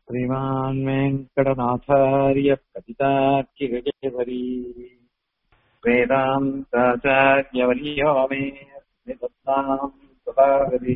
श्रीमान् वेङ्कटनाथार्य कथितार्किगजेवरी वेदान्ताचार्यवर्यो मे निदत्ताम् तथागति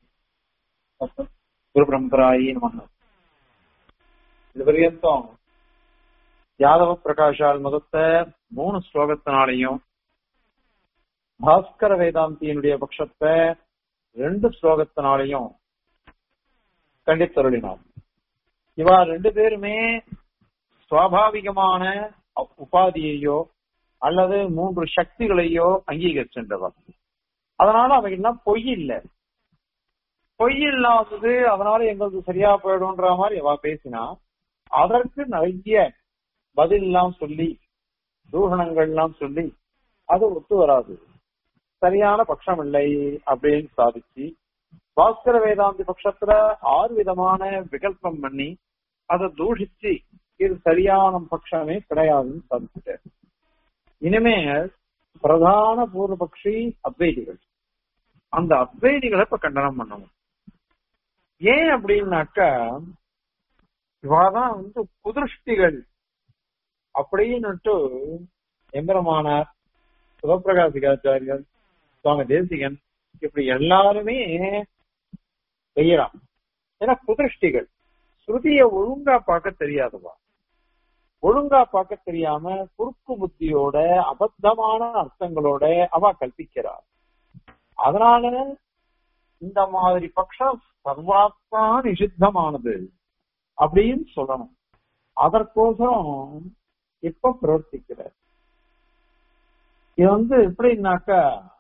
குருபரம்பராயி நமக இது பர்யந்தம் யாதவ பிரகாஷால் முதத்த மூணு ஸ்லோகத்தினாலையும் பாஸ்கர வேதாந்தியினுடைய பட்சத்தை ரெண்டு ஸ்லோகத்தினாலையும் கண்டித்தருளினோம் இவா ரெண்டு பேருமே சுவாபாவிகமான உபாதியையோ அல்லது மூன்று சக்திகளையோ அங்கீகரிக்கின்றவர் அதனால அவைகள்லாம் பொய் இல்லை பொய் இல்லாதது அதனால எங்களுக்கு சரியா போயிடும்ன்ற மாதிரி அவ பேசினா அதற்கு நிறைய பதில் எல்லாம் சொல்லி தூஷணங்கள் எல்லாம் சொல்லி அது ஒத்து வராது சரியான பட்சம் இல்லை அப்படின்னு சாதிச்சு பாஸ்கர வேதாந்தி பட்சத்துல ஆறு விதமான விகல்பம் பண்ணி அதை தூஷிச்சு இது சரியான பட்சமே கிடையாதுன்னு சாதிச்சுட்டார் இனிமேல் பிரதான பூர்வபக்ஷி அத்வைதிகள் அந்த அத்வைதிகளை இப்ப கண்டனம் பண்ணணும் ஏன் அப்படின்னாக்கா இவாதான் வந்து குதிருஷ்டிகள் அப்படின்னுட்டு எம்பெருமானார் சிவபிரகாசிகாச்சாரியர் சுவாமி தேசிகன் இப்படி எல்லாருமே செய்யறான் ஏன்னா குதிருஷ்டிகள் ஸ்ருதிய ஒழுங்கா பார்க்க தெரியாதுவா ஒழுங்கா பார்க்க தெரியாம குறுக்கு புத்தியோட அபத்தமான அர்த்தங்களோட அவ கல்பிக்கிறார் அதனால இந்த மாதிரி பட்சம் சர்வாத்மா நிஷித்தமானது அப்படின்னு சொல்லணும் அதற்கோசரம் இப்ப பிரவர்த்திக்கிறார் இது வந்து எப்படின்னாக்கா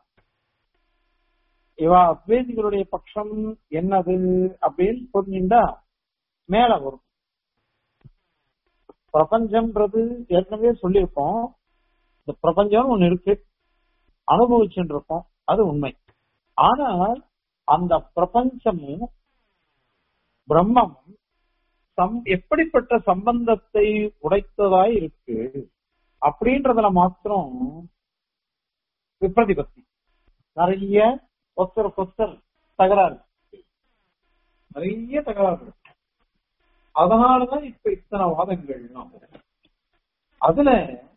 இவ அத்வைதிகளுடைய பட்சம் என்னது அப்படின்னு புரிஞ்சுட்டா மேல வரும் பிரபஞ்சம்ன்றது ஏற்கனவே சொல்லியிருக்கோம் இந்த பிரபஞ்சம் ஒண்ணு இருக்கு அனுபவிச்சுட்டு இருக்கோம் அது உண்மை ஆனால் அந்த பிரபஞ்சமும் பிரம்மம் சம் எப்படிப்பட்ட சம்பந்தத்தை உடைத்ததாய் இருக்கு அப்படின்றதுல மாத்திரம் விப்ரதிபத்தி நிறைய ஒத்தர் கொத்தர் தகராறு நிறைய தகராறு அதனாலதான் இப்ப இத்தனை வாதங்கள் அதுல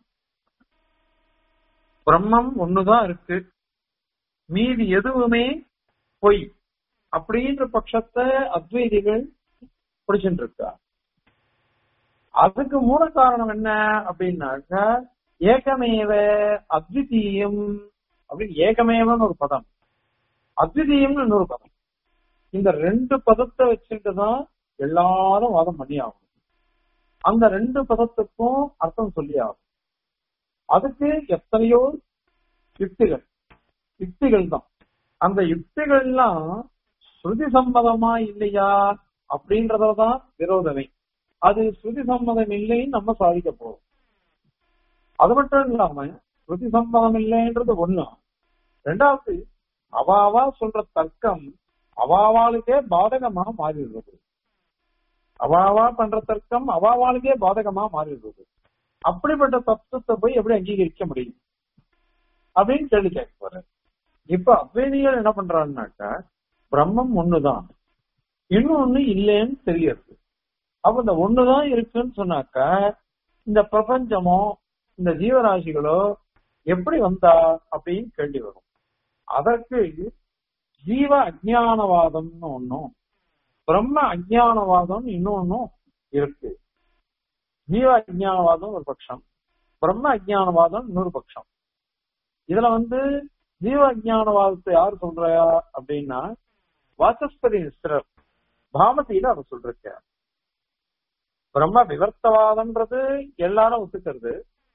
பிரம்மம் ஒண்ணுதான் இருக்கு மீதி எதுவுமே பொய் அப்படின்ற பட்சத்தை அத்வைதிகள் பிடிச்சுட்டு இருக்கா அதுக்கு மூல காரணம் என்ன அப்படின்னாக்கா ஏகமேவ அத்விதீயம் அப்படின்னு ஏகமேவன்னு ஒரு பதம் அத்விதீயம்னு இன்னொரு பதம் இந்த ரெண்டு பதத்தை வச்சுட்டு தான் எல்லாரும் வாதம் பண்ணி ஆகும் அந்த ரெண்டு பதத்துக்கும் அர்த்தம் சொல்லி ஆகும் அதுக்கு எத்தனையோ யுக்திகள் யுக்திகள் தான் அந்த யுக்திகள்லாம் ஸ்ருதி சம்மதமா இல்லையா அப்படின்றதான் விரோதமே அது ஸ்ருதி சம்மதம் இல்லைன்னு நம்ம சாதிக்க போறோம் அது மட்டும் இல்லாம ஸ்ருதி சம்மதம் இல்லைன்றது ஒண்ணு ரெண்டாவது அவாவா சொல்ற தர்க்கம் அவாவாளுக்கே பாதகமா மாறிடுறது அவாவா பண்ற தர்க்கம் அவாவாளுக்கே பாதகமா மாறிடுறது அப்படிப்பட்ட தத்துவத்தை போய் எப்படி அங்கீகரிக்க முடியும் அப்படின்னு கேள்வி கேட்க போறேன் இப்ப அத்வைதிகள் என்ன பண்றாங்கனாக்கா பிரம்மம் ஒண்ணுதான் இன்னொன்னு இல்லைன்னு தெரியுது அப்ப இந்த ஒண்ணுதான் இருக்குன்னு சொன்னாக்கா இந்த பிரபஞ்சமோ இந்த ஜீவராசிகளோ எப்படி வந்தா அப்படின்னு கேள்வி வரும் அதற்கு ஜீவ அஜானவாதம்னு ஒன்னும் பிரம்ம அஜானவாதம் இன்னொன்னும் இருக்கு ஜீவ அஜானவாதம் ஒரு பட்சம் பிரம்ம அஜானவாதம் இன்னொரு பட்சம் இதுல வந்து ஜீவ அஜானவாதத்தை யார் சொல்றா அப்படின்னா வாசஸ்பதி மிஸ்ரர் பாமதியில அவர் சொல்றார் பிரம்ம விவர்த்தவாதம்ன்றது எல்லாரும் ஒத்துக்கிறது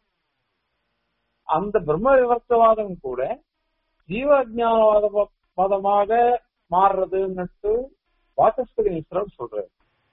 அந்த பிரம்ம விவர்த்தவாதம் கூட ஜீவ அஜானவாத வாதமாக மாறுறதுன்னு வாசஸ்பதி மிஸ்ரர் சொல்றாரு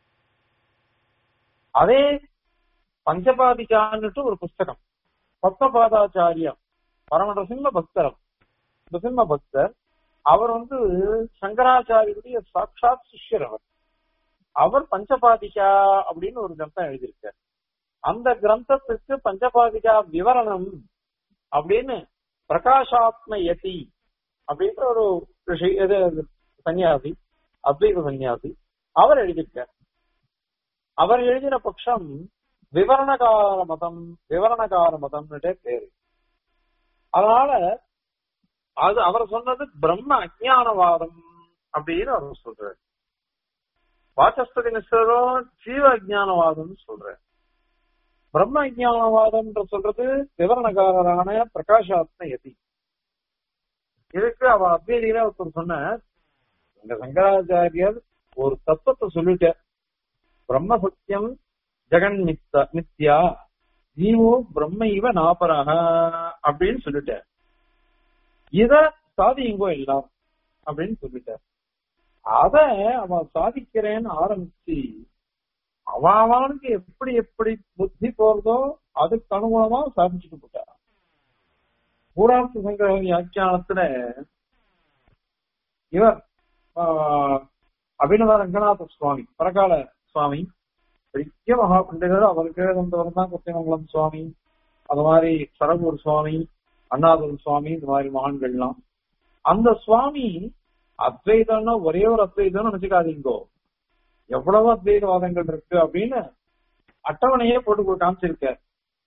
அதே பஞ்சபாதிகான்னுட்டு ஒரு புஸ்தகம் பத்மபாதாச்சாரியம் பரம பக்தரம் நரசிம்ம பக்தர் அவர் வந்து சங்கராச்சாரியருடைய சாட்சாத் சிஷ்யர் அவர் அவர் பஞ்சபாதிகா அப்படின்னு ஒரு கிரந்தம் எழுதியிருக்கார் அந்த கிரந்தத்துக்கு பஞ்சபாதிகா விவரணம் அப்படின்னு பிரகாஷாத்ம யதி அப்படின்ற ஒரு ரிஷி இது சன்னியாசி அத்வைத சன்னியாசி அவர் எழுதியிருக்கார் அவர் எழுதின பட்சம் விவரணகார மதம் விவரணகார மதம்னுட்டே பேரு அதனால அது அவர் சொன்னது பிரம்ம அஜானவாதம் அப்படின்னு அவர் சொல்றாரு வாசஸ்பதி மிஸ்ரரும் ஜீவ அஜானவாதம் சொல்றாரு பிரம்ம அஜானவாதம் சொல்றது விவரணகாரரான பிரகாஷாத்ம யதி இதுக்கு அவ அத்வைதியில ஒருத்தர் சொன்ன எங்க சங்கராச்சாரியர் ஒரு தத்துவத்தை சொல்லிட்டார் பிரம்ம சத்தியம் ஜெகன் மித்த மித்யா ஜீவோ பிரம்ம இவ நாபரக அப்படின்னு சொல்லிட்டார் இத சாதியுங்கோ எல்லாம் அப்படின்னு சொல்லிட்டார் அத அவன் சாதிக்கிறேன்னு ஆரம்பிச்சு அவனுக்கு எப்படி எப்படி புத்தி போறதோ அதுக்கு அனுகுணமா சாதிச்சுட்டு போட்டார் பூரார்த்த சங்கர வியாக்கியானத்துல இவர் அபிநவ ரங்கநாத சுவாமி பரகால சுவாமி பெரிய மகா பண்டிதர் அவருக்கு வந்தவர் தான் கொத்திமங்கலம் சுவாமி அது மாதிரி சரகூர் சுவாமி அண்ணாதுர் சுவாமி இந்த மாதிரி மகான்கள்லாம் அந்த சுவாமி அத்வைதம்னா ஒரே ஒரு அத்வைதம்னு நினைச்சுக்காதீங்கோ எவ்வளவு அத்வைதவாதங்கள் இருக்கு அப்படின்னு அட்டவணையே போட்டு காமிச்சிருக்கார்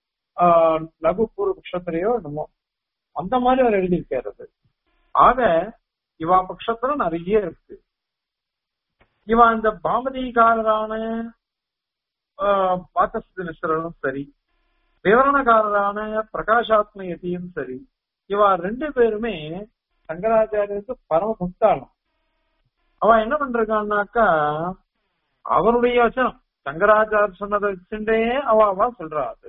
லகு பூர்வ பட்சத்திலேயோ என்னமோ அந்த மாதிரி அவர் எழுதியிருக்காரு அது ஆக இவா பட்சத்துல நிறைய இருக்கு இவா இந்த பாமதிகாரரான பாக்கஸ்து மிஸ்ரரும் சரி விவரணக்காரரான பிரகாஷாத்ம யதியும் சரி இவா ரெண்டு பேருமே சங்கராச்சாரியருக்கு பரம முக்தாளம் அவன் என்ன பண்றான்னாக்கா அவருடைய வச்சனம் சங்கராச்சார சொன்னதை வச்சுட்டே அவ அவ சொல்றா அது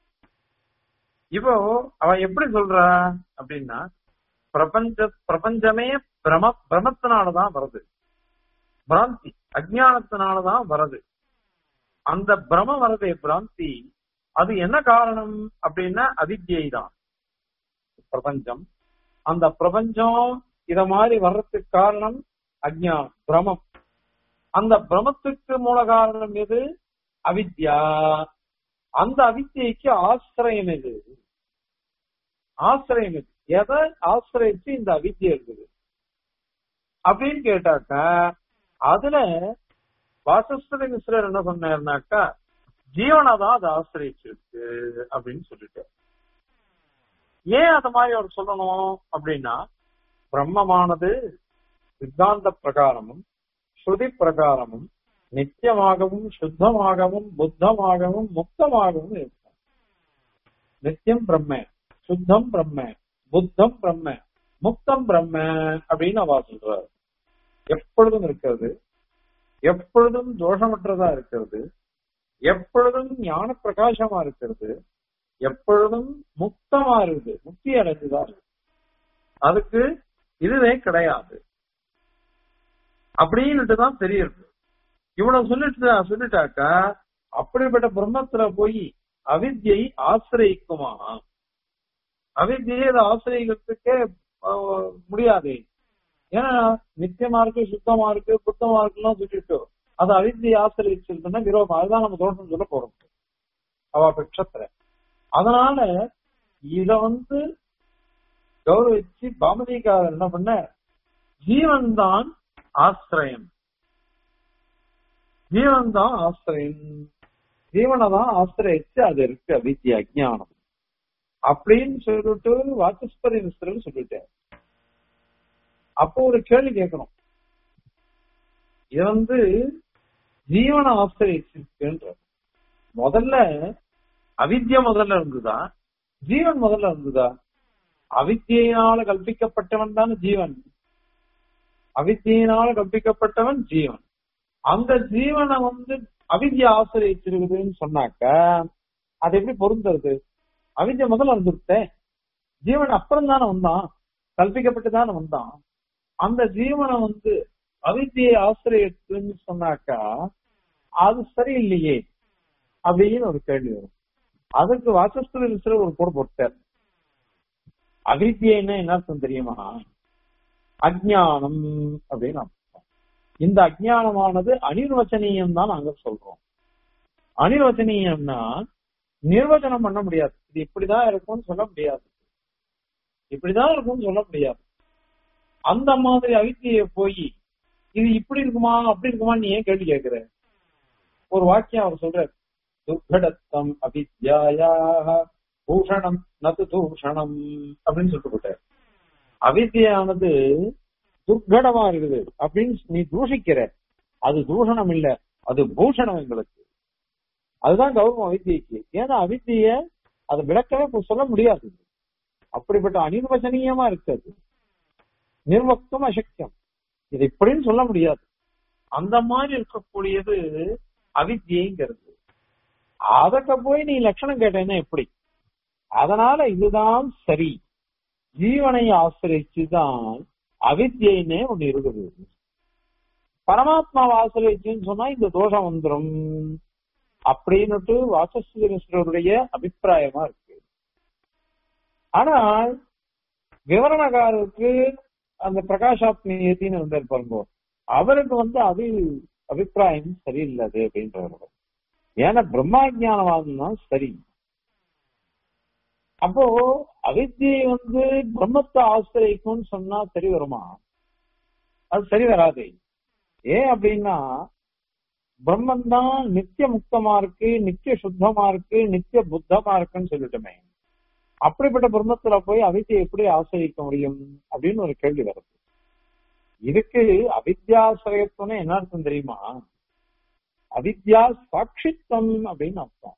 இப்போ அவ எப்படி சொல்றா அப்படின்னா பிரபஞ்ச பிரபஞ்சமே பிரம பிரமத்தினாலதான் வருது பிராந்தி அஜானத்தினாலதான் வருது அந்த பிரம வரதே பிராந்தி அது என்ன காரணம் அப்படின்னா அவித்யை தான் பிரபஞ்சம் அந்த பிரபஞ்சம் இத மாதிரி வர்றதுக்கு காரணம் அஜ்ஞானம் பிரமம் அந்த பிரமத்துக்கு மூல காரணம் எது அவித்யா அந்த அவித்யைக்கு ஆசிரியம் எது ஆசிரியம் எது எதை ஆசிரியச்சு இந்த அவித்யை இருக்குது அப்படின்னு கேட்டாக்கா அதுல வாசஸ்வதி மிஸ்ரர் என்ன சொன்னாருனாக்கா ஜீவனை தான் அதை ஆசிரியச்சிருக்கு அப்படின்னு சொல்லிட்டு ஏன் அத மாதிரி அவர் சொல்லணும் அப்படின்னா பிரம்மமானது சித்தாந்த பிரகாரமும் ஸ்ருதி பிரகாரமும் நித்தியமாகவும் சுத்தமாகவும் புத்தமாகவும் முக்தமாகவும் இருக்கும் நித்தியம் பிரம்ம சுத்தம் பிரம்ம புத்தம் பிரம்ம முக்தம் பிரம்ம அப்படின்னு அவா சொல்றாரு எப்பொழுதும் இருக்கிறது எப்பொழுதும் தோஷமற்றதா இருக்கிறது எப்பொழுதும் ஞான பிரகாசமா இருக்கிறது எப்பொழுதும் முக்தமா இருக்குது முக்தி அடைஞ்சுதான் இருக்கு அதுக்கு இதுவே கிடையாது அப்படின்னுட்டு தான் தெரியுது இவ்வளவு சொல்லிட்டு சொல்லிட்டாக்கா அப்படிப்பட்ட பிரம்மத்துல போய் அவித்யை ஆசிரியிக்குமா அவித்யை அதை ஆசிரியக்கிறதுக்கே முடியாது ஏன்னா நித்தியமா இருக்கு சுத்தமா இருக்கு புத்தமா இருக்குலாம் சொல்லிட்டு அது அவித்தியை ஆசிரியச்சிருக்குன்னா விரோதம் அதுதான் நம்ம தோஷம் சொல்ல போறோம் அவ பட்சத்துல அதனால இத வந்து கௌரவிச்சு பாமதிக்காரர் என்ன பண்ண ஜீவன் தான் ஆசிரியம் ஜீவன் தான் ஆசிரியம் ஜீவனை தான் ஆசிரியச்சு அது இருக்கு அவித்யா அஜானம் அப்படின்னு சொல்லிட்டு வாச்சஸ்பதி மிஸ்ரர் சொல்லிட்டார் அப்போ ஒரு கேள்வி கேட்கணும் இது வந்து ஜீவன ஆசிரியச்சிருக்குன்ற முதல்ல அவித்யா முதல்ல இருந்ததா ஜீவன் முதல்ல இருந்ததா அவித்தியினால கல்பிக்கப்பட்டவன் தான் ஜீவன் அவித்தியினால கல்பிக்கப்பட்டவன் ஜீவன் அந்த ஜீவனை வந்து அவித்யா ஆசிரியச்சிருக்குதுன்னு சொன்னாக்க அது எப்படி பொருந்துறது அவித்யா முதல்ல இருந்துருத்தேன் ஜீவன் அப்புறம் தானே வந்தான் கல்பிக்கப்பட்டு தானே வந்தான் அந்த ஜீவனை வந்து அவித்தியை ஆசிரியத்துன்னு சொன்னாக்கா அது சரியில்லையே அப்படின்னு ஒரு கேள்வி வரும் அதுக்கு வாசஸ்துல மிஸ்ர ஒரு போடு போட்டார் அவித்தியன்னா என்ன அர்த்தம் தெரியுமா அஜானம் அப்படின்னு அர்த்தம் இந்த அஜானமானது அனிர்வச்சனீயம் தான் நாங்க சொல்றோம் அனிர்வச்சனீயம்னா நிர்வச்சனம் பண்ண முடியாது இது இப்படிதான் இருக்கும்னு சொல்ல முடியாது இப்படிதான் இருக்கும்னு சொல்ல முடியாது அந்த மாதிரி அவித்திய போய் இது இப்படி இருக்குமா அப்படி இருக்குமா நீ ஏன் கேள்வி கேட்கிற ஒரு வாக்கியம் அவர் சொல்றார் துர்கடத்தம் அவித்யாயாக பூஷணம் நது தூஷணம் அப்படின்னு சொல்லிட்டு போட்டார் அவித்யானது துர்கடமா இருக்குது அப்படின்னு நீ தூஷிக்கிற அது தூஷணம் இல்ல அது பூஷணம் எங்களுக்கு அதுதான் கௌரவம் அவித்தியைக்கு ஏன்னா அவித்திய அதை விளக்கவே இப்ப சொல்ல முடியாது அப்படிப்பட்ட அனிர்வசனீயமா இருக்காது நிர்வக்தம் அசக்கியம் இது இப்படின்னு சொல்ல முடியாது அந்த மாதிரி இருக்கக்கூடியது அவித்தியைங்கிறது அதட்ட போய் நீ லட்சணம் கேட்டேன்னா எப்படி அதனால இதுதான் சரி ஜீவனை ஆசிரிச்சுதான் அவித்தியைன்னே ஒண்ணு இருக்குது பரமாத்மாவை ஆசிரியச்சுன்னு சொன்னா இந்த தோஷம் வந்துடும் அப்படின்னுட்டு வாசஸ்வருடைய அபிப்பிராயமா இருக்கு ஆனால் விவரணக்காரருக்கு அந்த பிரகாஷாத்மீயத்தின்னு வந்தார் பாருங்க அவருக்கு வந்து அது அபிப்பிராயம் சரியில்லாது அப்படின்றவர் ஏன்னா பிரம்மாஜானவாதம் தான் சரி அப்போ அவித்தியை வந்து பிரம்மத்தை ஆசிரியக்கும்னு சொன்னா சரி வருமா அது சரி வராது ஏன் அப்படின்னா பிரம்மன் தான் நித்திய முக்தமா இருக்கு நித்திய சுத்தமா இருக்கு நித்திய புத்தமா இருக்குன்னு சொல்லிட்டோமே அப்படிப்பட்ட பிரம்மத்துல போய் அவித்தியை எப்படி ஆசிரியிக்க முடியும் அப்படின்னு ஒரு கேள்வி வருது இதுக்கு அவித்யாசிரியத்துவம் என்ன அர்த்தம் தெரியுமா அவித்யா சாட்சித்வம் அப்படின்னு அர்த்தம்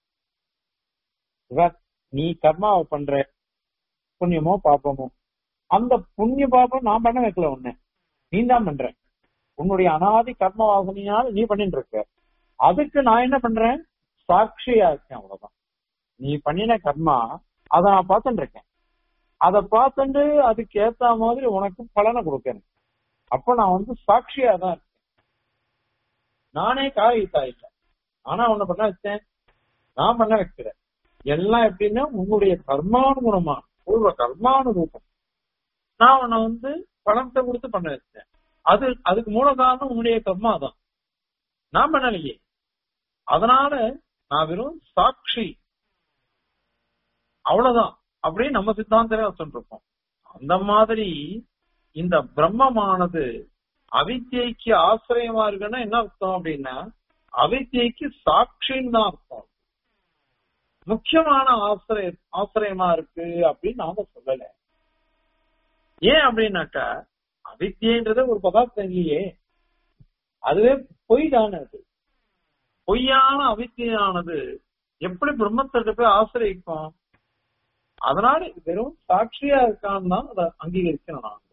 இவர் நீ கர்மாவை பண்ற புண்ணியமோ பாப்பமோ அந்த புண்ணிய பாப்பம் நான் பண்ண வைக்கல உன்ன நீ தான் பண்ற உன்னுடைய அனாதி கர்ம வாசனையால் நீ பண்ணிட்டு இருக்க அதுக்கு நான் என்ன பண்றேன் சாட்சியா இருக்கேன் அவ்வளவுதான் நீ பண்ணின கர்மா அதை நான் பார்த்துட்டு இருக்கேன் அதை பார்த்துட்டு அதுக்கு ஏத்த மாதிரி உனக்கு பலனை கொடுக்கறேன் அப்ப நான் வந்து சாட்சியா தான் இருக்கேன் நானே காரியத்தா இல்லை ஆனா உன்னை பண்ண வச்சேன் நான் பண்ண வைக்கிறேன் எல்லாம் எப்படின்னா உன்னுடைய கர்மானுகுணமா பூர்வ கர்மானுரூபம் நான் உன்னை வந்து பணத்தை கொடுத்து பண்ண வச்சேன் அது அதுக்கு மூல காரணம் உன்னுடைய கர்மா தான் நான் பண்ணலையே அதனால நான் வெறும் சாட்சி அவ்வளவுதான் அப்படியே நம்ம சித்தாந்தமே வச்சுருக்கோம் அந்த மாதிரி இந்த பிரம்மமானது அவித்தியைக்கு ஆசிரியமா இருக்குன்னா என்ன அர்த்தம் அப்படின்னா அவித்தியைக்கு சாட்சின்னு தான் அர்த்தம் முக்கியமான ஆசிரிய ஆசிரியமா இருக்கு அப்படின்னு நாம சொல்லல ஏன் அப்படின்னாக்கா அவித்தியன்றது ஒரு பதார்த்தம் இல்லையே அதுவே பொய் தானே அது பொய்யான அவித்தியானது எப்படி பிரம்மத்திட்ட போய் ஆசிரியிக்கும் அதனால வெறும் சாட்சியா இருக்கான்னு தான் அதை அங்கீகரிக்கணும் நாங்க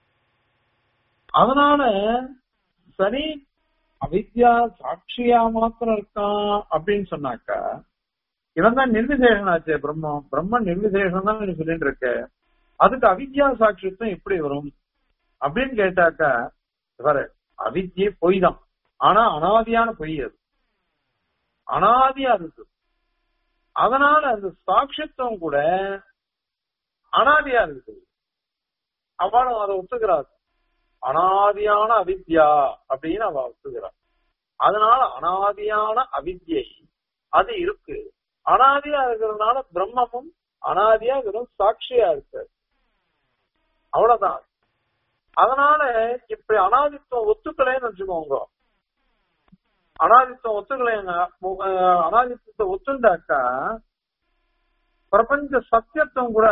அதனால சரி அவித்யா சாட்சியா மாத்திரம் இருக்கான் அப்படின்னு சொன்னாக்கா இவன் தான் நிர்விசேஷன் ஆச்சு பிரம்மம் பிரம்ம நிர்விசேஷன் தான் நீ சொல்லிட்டு இருக்க அதுக்கு அவித்யா சாட்சியத்துவம் எப்படி வரும் அப்படின்னு கேட்டாக்கா வர அவித்யை பொய் தான் ஆனா அனாதியான பொய் அது அனாதியா இருக்கு அதனால அந்த சாட்சித்துவம் கூட அனாதியா இருக்குது அவளும் அதை ஒத்துக்கிறார் அனாதியான அவித்யா அப்படின்னு அவ ஒத்துக்கிறார் அதனால அனாதியான அவித்யை அது இருக்கு அனாதியா இருக்கிறதுனால பிரம்மமும் அனாதியா வெறும் சாட்சியா இருக்கு அவ்வளவுதான் அதனால இப்படி அனாதித்துவம் ஒத்துக்கலைன்னு வச்சுக்கோங்க அனாதித்துவம் ஒத்துக்கலைங்க அனாதித்துவத்தை ஒத்துண்டாக்கா பிரபஞ்ச சத்தியத்துவம் கூட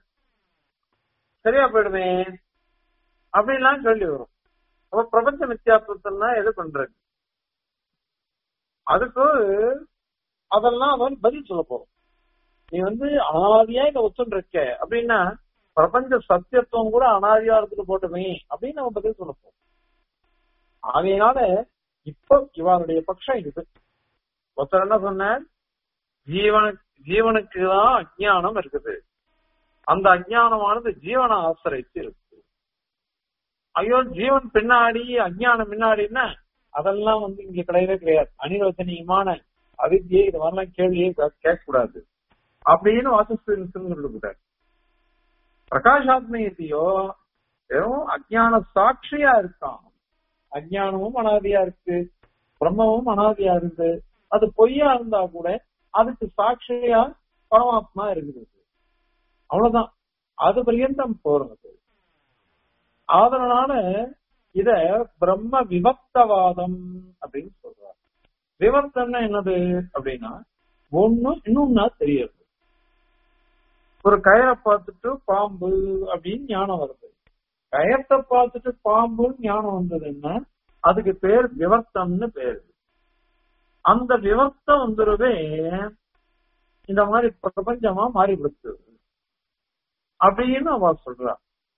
சரியா போயிடுமே அப்படின்லாம் கேள்வி வரும் அப்ப பிரபஞ்ச மித்தியாத்வத்தம்னா எது பண்றது அதுக்கு அதெல்லாம் அவன் பதில் சொல்ல போறோம் நீ வந்து அனாதியா இதை ஒத்துன்னு இருக்க அப்படின்னா பிரபஞ்ச சத்தியத்துவம் கூட அனாதியா இருந்துட்டு போட்டுமே அப்படின்னு நம்ம பதில் சொல்ல போறோம் ஆகையினால இப்போ இவனுடைய பட்சம் இது ஒருத்தர் என்ன சொன்ன ஜீவனுக்கு ஜீவனுக்கு தான் அஜ்ஞானம் இருக்குது அந்த அஜ்ஞானமானது ஜீவனை ஆசிரித்து இருக்கு ஐயோ ஜீவன் பின்னாடி அஜ்ஞானம் முன்னாடின்னா அதெல்லாம் வந்து இங்க கிடையவே கிடையாது அனிரோசனியமான அவித்தியை இது மாதிரிலாம் கேள்வியே கேட்க கூடாது அப்படின்னு வாசஸ்து சொல்லிவிட்டார் பிரகாஷாத்மயத்தையோ வெறும் அஜ்ஞான சாட்சியா இருக்கான் அஜ்ஞானமும் அனாதியா இருக்கு பிரம்மமும் அனாதியா இருக்கு அது பொய்யா இருந்தா கூட அதுக்கு சாட்சியா பரமாத்மா இருக்குது அவ்வளவுதான் அது பரியந்தம் போறது அதனால இத பிரம்ம விபக்தவாதம் அப்படின்னு சொல்றார் விவர்த்தம்னா என்னது அப்படின்னா ஒண்ணு இன்னொன்னா தெரியாது ஒரு கயரை பார்த்துட்டு பாம்பு அப்படின்னு ஞானம் வருது கயத்தை பார்த்துட்டு பாம்புன்னு ஞானம் வந்ததுன்னா அதுக்கு பேர் விவர்த்தம்னு பேரு அந்த விவர்த்தம் வந்துருவே இந்த மாதிரி பிரபஞ்சமா மாறிவிடுத்து அப்படின்னு அவ சொல்றா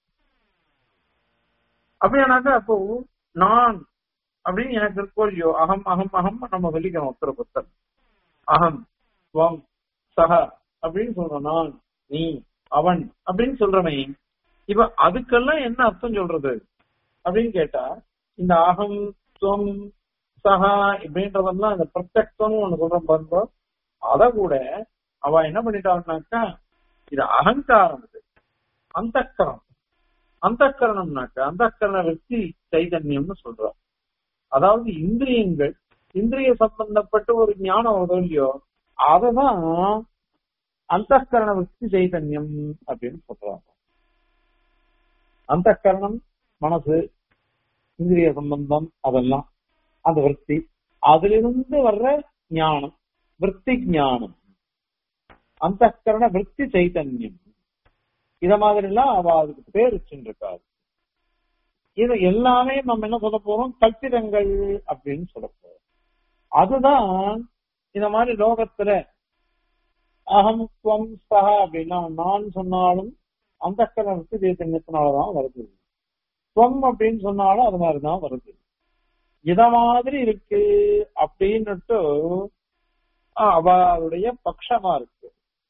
அப்படியானாக்கா அப்போ நான் அப்படின்னு எனக்கு இருக்கோ இல்லையோ அகம் அகம் அகம் நம்ம சொல்லிக்கிறோம் ஒருத்தர் ஒருத்தர் அகம் ஸ்வம் சக அப்படின்னு சொல்றோம் நான் நீ அவன் அப்படின்னு சொல்றமே இப்ப அதுக்கெல்லாம் என்ன அர்த்தம் சொல்றது அப்படின்னு கேட்டா இந்த அகம் ஸ்வம் சகா இப்படின்றதெல்லாம் இந்த பிரத்யக்தம்னு ஒண்ணு சொல்றோம் பாருங்க அத கூட அவ என்ன பண்ணிட்டான்னாக்கா இது அகங்காரம் இது அந்தக்கரம் அந்தக்கரணம்னாக்கா அந்தக்கரண வெற்றி சைதன்யம்னு சொல்றோம் அதாவது இந்திரியங்கள் இந்திரிய சம்பந்தப்பட்ட ஒரு ஞானம் வருதோ இல்லையோ அததான் அந்தக்கரண விற்பி சைதன்யம் அப்படின்னு சொல்றாங்க அந்தக்கரணம் மனசு இந்திரிய சம்பந்தம் அதெல்லாம் அந்த விற்பி அதிலிருந்து வர்ற ஞானம் விற்பி ஞானம் அந்தக்கரண விற்பி சைதன்யம் இத மாதிரி எல்லாம் அவ அதுக்கு பேர் வச்சுருக்காரு இது எல்லாமே நம்ம என்ன சொல்ல போறோம் கல்பிதங்கள் அப்படின்னு சொல்ல போறோம் அதுதான் இந்த மாதிரி லோகத்துல அகம் ஸ்வம் சஹா அப்படின்னா நான் சொன்னாலும் அந்த கலருக்கு சைத்தன்யத்தினாலதான் வருது ஸ்வம் அப்படின்னு சொன்னாலும் அது மாதிரிதான் வருது இத மாதிரி இருக்கு அப்படின்னுட்டு அவளுடைய பட்சமா இருக்கு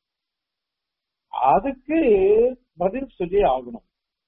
அதுக்கு பதில் சொல்லி ஆகணும்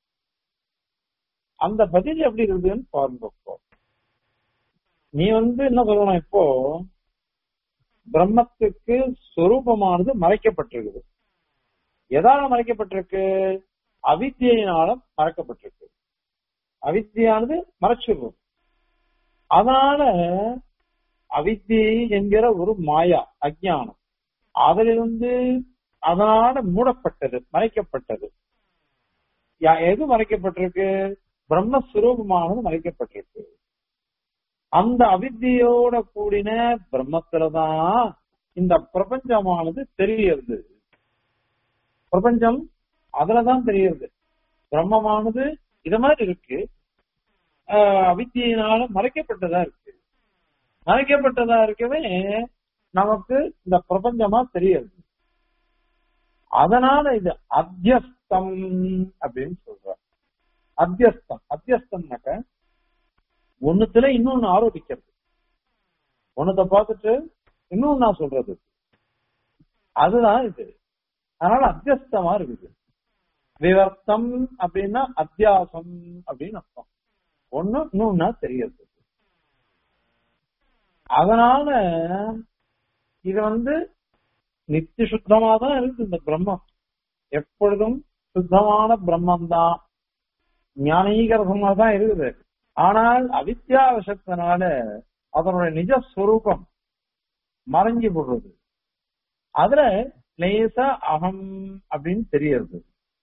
அந்த பதில் எப்படி இருக்குதுன்னு பாருங்க இப்போ நீ வந்து என்ன சொல்லணும் இப்போ பிரம்மத்துக்கு சொரூபமானது மறைக்கப்பட்டிருக்குது எதால மறைக்கப்பட்டிருக்கு அவித்தியினால மறைக்கப்பட்டிருக்கு அவித்தியானது மறைச்சிருக்கும் அதனால அவித்தியை என்கிற ஒரு மாயா அஜானம் அதிலிருந்து அதனால மூடப்பட்டது மறைக்கப்பட்டது எது மறைக்கப்பட்டிருக்கு பிரம்மஸ்வரூபமானது மறைக்கப்பட்டிருக்கு அந்த அவித்தியோட கூடின பிரம்மத்துலதான் இந்த பிரபஞ்சமானது தெரியுது பிரபஞ்சம் அதுலதான் தெரியுது பிரம்மமானது இத மாதிரி இருக்கு அவித்தியினால மறைக்கப்பட்டதா இருக்கு மறைக்கப்பட்டதா இருக்கவே நமக்கு இந்த பிரபஞ்சமா தெரியுது அதனால இது அத்தியஸ்தம் அப்படின்னு சொல்ற அத்தியஸ்தம் அத்தியஸ்தம்னாக்க ஒண்ணுத்துல இன்னொன்னு ஆரோபிக்கிறது ஒன்னத்தை பார்த்துட்டு இன்னொன்னு நான் சொல்றது அதுதான் இது அதனால அத்தியஸ்தமா இருக்குது விவர்த்தம் அப்படின்னா அத்தியாசம் அப்படின்னு அர்த்தம் ஒண்ணு இன்னொன்னா தெரியுது அதனால இது வந்து நித்திய சுத்தமா தான் இருக்கு இந்த பிரம்மம் எப்பொழுதும் சுத்தமான பிரம்மம் தான் ஞானீகரசமா தான் இருக்குது ஆனால் அவித்யாவசத்தினால அதனுடைய நிஜ ஸ்வரூபம் மறைஞ்சு போடுறது அதுல லேசா அகம் அப்படின்னு தெரியறது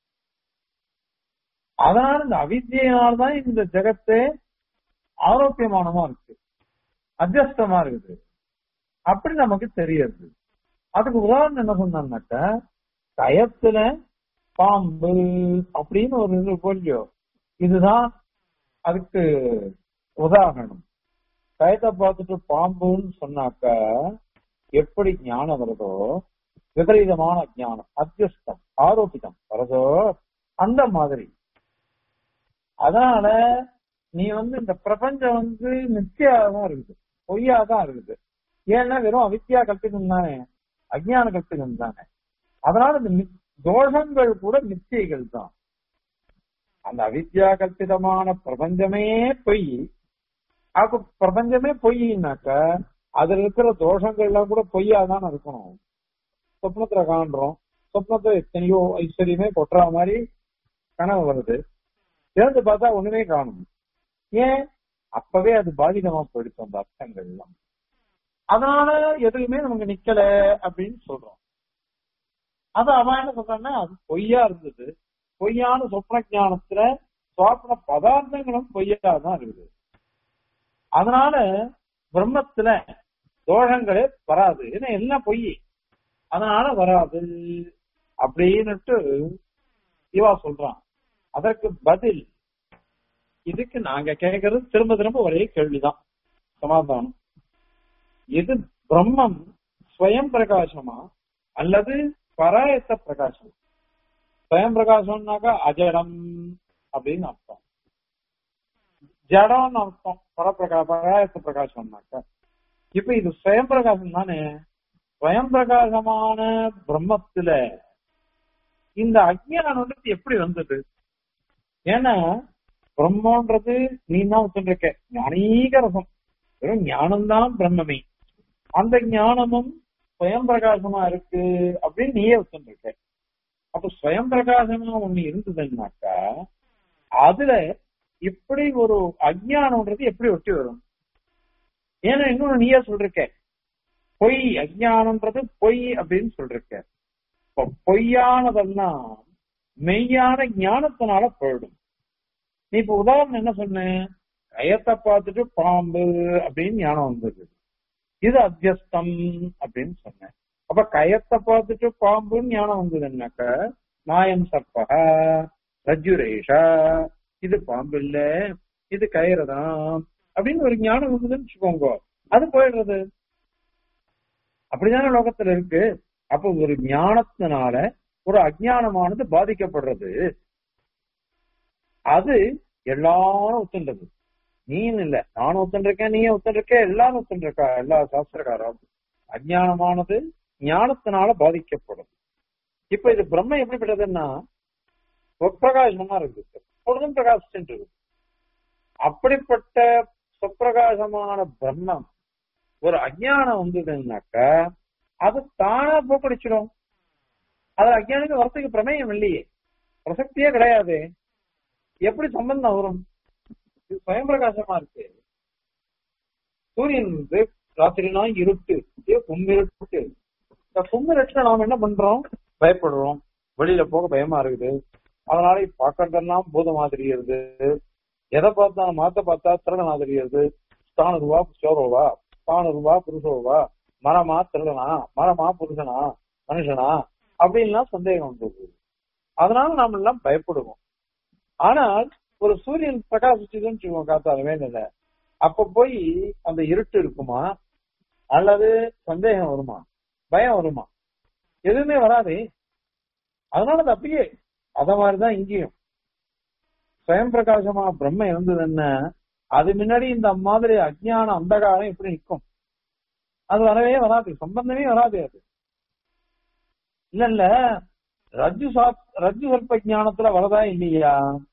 அதனால இந்த அவித்தியினால்தான் இந்த ஜெகத்தே ஆரோக்கியமானமா இருக்கு அத்தியஸ்தமா இருக்குது அப்படி நமக்கு தெரியுது அதுக்கு உதாரணம் என்ன சொன்னாங்கன்னாக்க கயத்துல பாம்பு அப்படின்னு ஒரு இது போலியோ இதுதான் அதுக்கு உதாரணம் கயத்தை பார்த்துட்டு பாம்புன்னு சொன்னாக்க எப்படி ஞானம் வருதோ விபரீதமான ஞானம் அத்தியஸ்தம் ஆரோபிதம் வருதோ அந்த மாதிரி அதனால நீ வந்து இந்த பிரபஞ்சம் வந்து நித்தியாதான் இருக்குது பொய்யாதான் இருக்குது ஏன்னா வெறும் அவித்யா கல்பிதம் தானே அஜ்ஞான கல்பிதம் தானே அதனால இந்த தோஷங்கள் கூட நித்தியைகள் தான் அந்த அவித்யா கல்பிதமான பிரபஞ்சமே பொய் அப்ப பிரபஞ்சமே பொய்னாக்க அதுல இருக்கிற தோஷங்கள்லாம் கூட பொய்யா தான் இருக்கணும் சொப்னத்துல காண்றோம் சொப்னத்துல எத்தனையோ ஐஸ்வர்யமே கொட்டுற மாதிரி கனவு வருது திறந்து பார்த்தா ஒண்ணுமே காணும் ஏன் அப்பவே அது பாதிதமா போயிடுச்சு அந்த அர்த்தங்கள் எல்லாம் அதனால எதுவுமே நமக்கு நிக்கல அப்படின்னு சொல்றோம் அது அவன் என்ன சொல்றான்னா அது பொய்யா இருந்தது பொய்யான சொப்ன ஞானத்துல சுவாப்ன பதார்த்தங்களும் பொய்யா தான் இருக்குது அதனால பிரம்மத்துல தோஷங்களே வராது ஏன்னா எல்லாம் பொய் அதனால வராது அப்படின்னுட்டு இவா சொல்றான் அதற்கு பதில் இதுக்கு நாங்க கேட்கறது திரும்ப திரும்ப ஒரே கேள்விதான் சமாதானம் இது பிரம்மம் ஸ்வயம் பிரகாசமா அல்லது பராயத்த பிரகாசம் ஸ்வயம் பிரகாசம்னாக்கா அஜடம் அப்படின்னு அர்த்தம் ஜடம்னு அர்த்தம் பரப்பிரகா பராயத்த பிரகாசம்னாக்கா இப்ப இது ஸ்வயம் பிரகாசம் தானே ஸ்வயம் பிரகாசமான பிரம்மத்துல இந்த அஜ்ஞானம்ன்றது எப்படி வந்தது ஏன்னா பிரம்மன்றது நீ தான் ஒத்துருக்க ஞானீக ரசம் வெறும் ஞானம்தான் பிரம்மமே அந்த ஞானமும் ஸ்வயம் பிரகாசமா இருக்கு அப்படின்னு நீயே ஒத்துருக்க அப்ப ஸ்வயம் பிரகாசமா ஒண்ணு இருந்ததுன்னாக்கா அதுல இப்படி ஒரு அஜ்ஞானம்ன்றது எப்படி ஒட்டி வரும் ஏன்னா இன்னொன்னு நீயே சொல்றிருக்க பொய் அஜ்ஞானம்ன்றது பொய் அப்படின்னு சொல்றிருக்க இப்ப பொய்யானதெல்லாம் மெய்யான ஞானத்தினால போயிடும் நீ இப்ப உதாரணம் என்ன சொன்ன கயத்தை பார்த்துட்டு பாம்பு அப்படின்னு ஞானம் வந்தது இது அத்தியஸ்தம் அப்படின்னு சொன்னேன் அப்ப கயத்தை பார்த்துட்டு பாம்புன்னு ஞானம் வந்ததுன்னாக்க மாயம் சர்பக ரஜுரேஷா இது பாம்பு இல்ல இது கயிறுதான் அப்படின்னு ஒரு ஞானம் வந்ததுன்னு வச்சுக்கோங்க அது போயிடுறது அப்படிதானே லோகத்துல இருக்கு அப்ப ஒரு ஞானத்தினால ஒரு அஜ்ஞானமானது பாதிக்கப்படுறது அது எல்லாரும் ஒத்துன்றது நீன்னு இல்ல நானும் ஒத்துருக்கேன் நீயும் ஒத்துருக்க எல்லாரும் ஒத்துருக்கா எல்லா சாஸ்திரக்காரும் அஜ்ஞானமானது ஞானத்தினால பாதிக்கப்படும் இப்ப இது பிரம்ம எப்படிப்பட்டதுன்னா சொப்பிரகாசமா இருக்கு எப்பொழுதும் பிரகாசிச்சுட்டு இருக்கு அப்படிப்பட்ட சொப்பிரகாசமான பிரம்மம் ஒரு அஜ்ஞானம் வந்ததுன்னாக்க அது தானா போக்கடிச்சிடும் அது அஜ்ஞானிக்கு வரத்துக்கு பிரமேயம் இல்லையே பிரசக்தியே கிடையாது எப்படி சம்பந்தம் வரும் இது சுயம் பிரகாசமா இருக்கு சூரியன் வந்து ராத்திரினா இருட்டு கும்மிருட்டு இந்த கும்மிருட்டுல நாம என்ன பண்றோம் பயப்படுறோம் வெளியில போக பயமா இருக்குது அதனால பாக்கிறதெல்லாம் பூதமா தெரியுது எதை பார்த்தா மாத்த பார்த்தா திருடனா தெரியுது ஸ்தான ரூபா சோரோவா ஸ்தான ரூபா புருஷோவா மரமா திருடனா மரமா புருஷனா மனுஷனா அப்படின்லாம் சந்தேகம் வந்தது அதனால நாம எல்லாம் பயப்படுவோம் ஆனால் ஒரு சூரியன் பிரகாசிச்சுதுன்னு வச்சுக்கோங்க காத்தால வேணும்ல அப்ப போய் அந்த இருட்டு இருக்குமா அல்லது சந்தேகம் வருமா பயம் வருமா எதுவுமே வராது அதனால அது அப்படியே அத மாதிரிதான் இங்கேயும் சுயம் பிரகாசமா பிரம்ம இருந்ததுன்னா அது முன்னாடி இந்த மாதிரி அஜ்ஞான அந்தகாரம் எப்படி நிற்கும் அது வரவே வராது சம்பந்தமே வராது அது இல்ல இல்ல ரஜ்ஜு சாப் ரஜ்ஜு சல்ப ஞானத்துல வரதா இல்லையா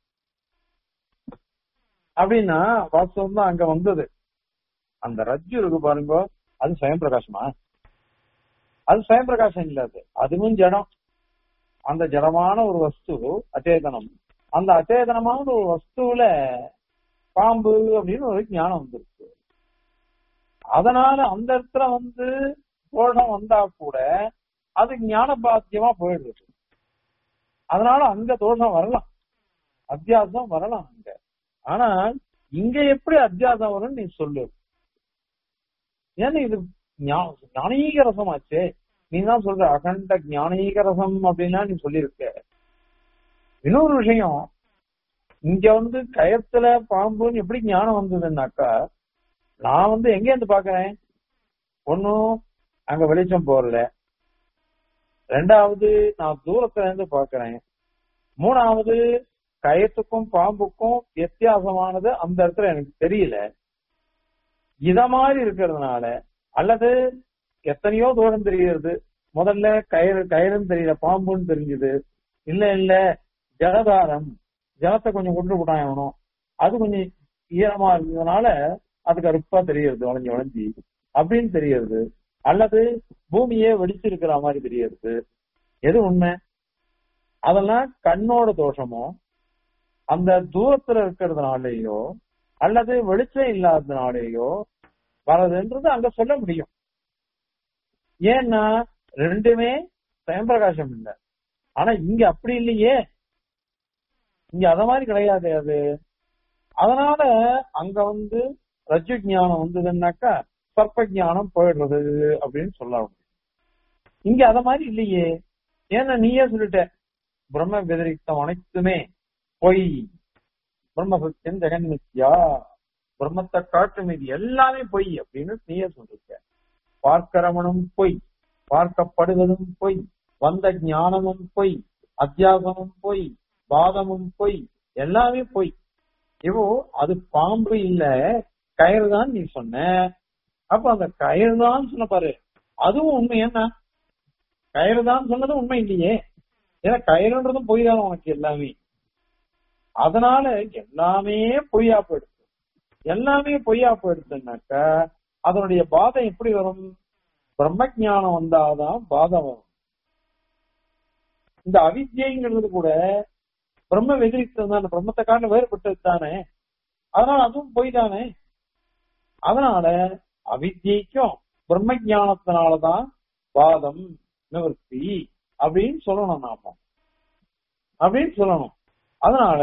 அப்படின்னா வாஸ்தவம் தான் அங்க வந்தது அந்த ரஜ்ஜு இருக்கு பாருங்க அது சுயம் பிரகாசமா அது சுயம் பிரகாசம் இல்ல அது அதுவும் ஜடம் அந்த ஜடமான ஒரு வஸ்து அச்சேதனம் அந்த அச்சேதனமான ஒரு வஸ்துவில பாம்பு அப்படின்னு ஒரு ஞானம் வந்துருக்கு அதனால அந்த இடத்துல வந்து தோஷம் வந்தா கூட அது ஞான பாத்தியமா போயிடுது அதனால அங்க தோஷம் வரலாம் அத்தியாசம் வரலாம் அங்க ஆனால் இங்க எப்படி அத்தியாசம் வரும்னு நீ சொல்லு ஏன்னா இது ஞானீக ரசமாச்சே நீ தான் சொல்ற அகண்ட ஞானீக ரசம் அப்படின்னா நீ சொல்லியிருக்க இன்னொரு விஷயம் இங்க வந்து கயத்துல பாம்புன்னு எப்படி ஞானம் வந்ததுன்னாக்கா நான் வந்து எங்க இருந்து பாக்குறேன் ஒன்னும் அங்க வெளிச்சம் போறல ரெண்டாவது நான் தூரத்துல இருந்து பாக்குறேன் மூணாவது கயத்துக்கும் பாம்புக்கும் வித்தியாசமானது அந்த இடத்துல எனக்கு தெரியல இத மாதிரி இருக்கிறதுனால அல்லது எத்தனையோ தூரம் தெரிகிறது முதல்ல கயிறு கயிறுன்னு தெரியல பாம்புன்னு தெரிஞ்சுது இல்ல இல்ல ஜலதாரம் ஜலத்தை கொஞ்சம் கொண்டு போட்டாயணும் அது கொஞ்சம் ஈரமா இருந்ததுனால அது கருப்பா தெரியறது வளைஞ்சு வளைஞ்சி அப்படின்னு தெரியறது அல்லது பூமியே வெடிச்சிருக்கிற மாதிரி தெரியறது எது உண்மை அதெல்லாம் கண்ணோட தோஷமோ அந்த தூரத்துல இருக்கிறதுனாலேயோ அல்லது வெளிச்சம் இல்லாததுனாலேயோ வரதுன்றது அங்க சொல்ல முடியும் ஏன்னா ரெண்டுமே சுயம்பிரகாசம் இல்லை ஆனா இங்க அப்படி இல்லையே இங்க அத மாதிரி கிடையாது அது அதனால அங்க வந்து ரஜு ஞானம் வந்ததுன்னாக்கா சர்ப்ப ஞானம் போயிடுறது அப்படின்னு சொல்ல முடியும் இங்க அத மாதிரி இல்லையே ஏன்னா நீயே சொல்லிட்ட பிரம்ம व्यतिरिक्तம் அனைத்துமே பொய் பிரம்ம சத்தியம் ஜெகன் மித்யா பிரம்மத்தை காட்டும் இது எல்லாமே பொய் அப்படின்னு நீயே சொல்லிருக்க பார்க்கிறவனும் பொய் பார்க்கப்படுவதும் பொய் வந்த ஞானமும் பொய் அத்தியாசமும் பொய் வாதமும் பொய் எல்லாமே பொய் இப்போ அது பாம்பு இல்ல கயிறு தான் நீ சொன்ன அப்ப அந்த கயிறு தான் சொன்ன பாரு அதுவும் உண்மை என்ன கயிறு தான் சொன்னது உண்மை இல்லையே ஏன்னா கயிறுன்றதும் பொய் தான் உனக்கு எல்லாமே அதனால எல்லாமே பொய்யா போயிடுச்சு எல்லாமே பொய்யா போயிடுச்சுனாக்க அதனுடைய பாதம் எப்படி வரும் பிரம்ம ஞானம் வந்தாதான் பாதம் வரும் இந்த அவித்யங்கிறது கூட பிரம்ம வெதிரிக்தம் தானே பிரம்மத்தை காட்டில வேறுபட்டது தானே அதனால அதுவும் பொய் தானே அதனால அவித்யைக்கும் பிரம்ம ஞானத்தினாலதான் வாதம் நிவர்த்தி அப்படின்னு சொல்லணும் நாம அப்படின்னு சொல்லணும் அதனால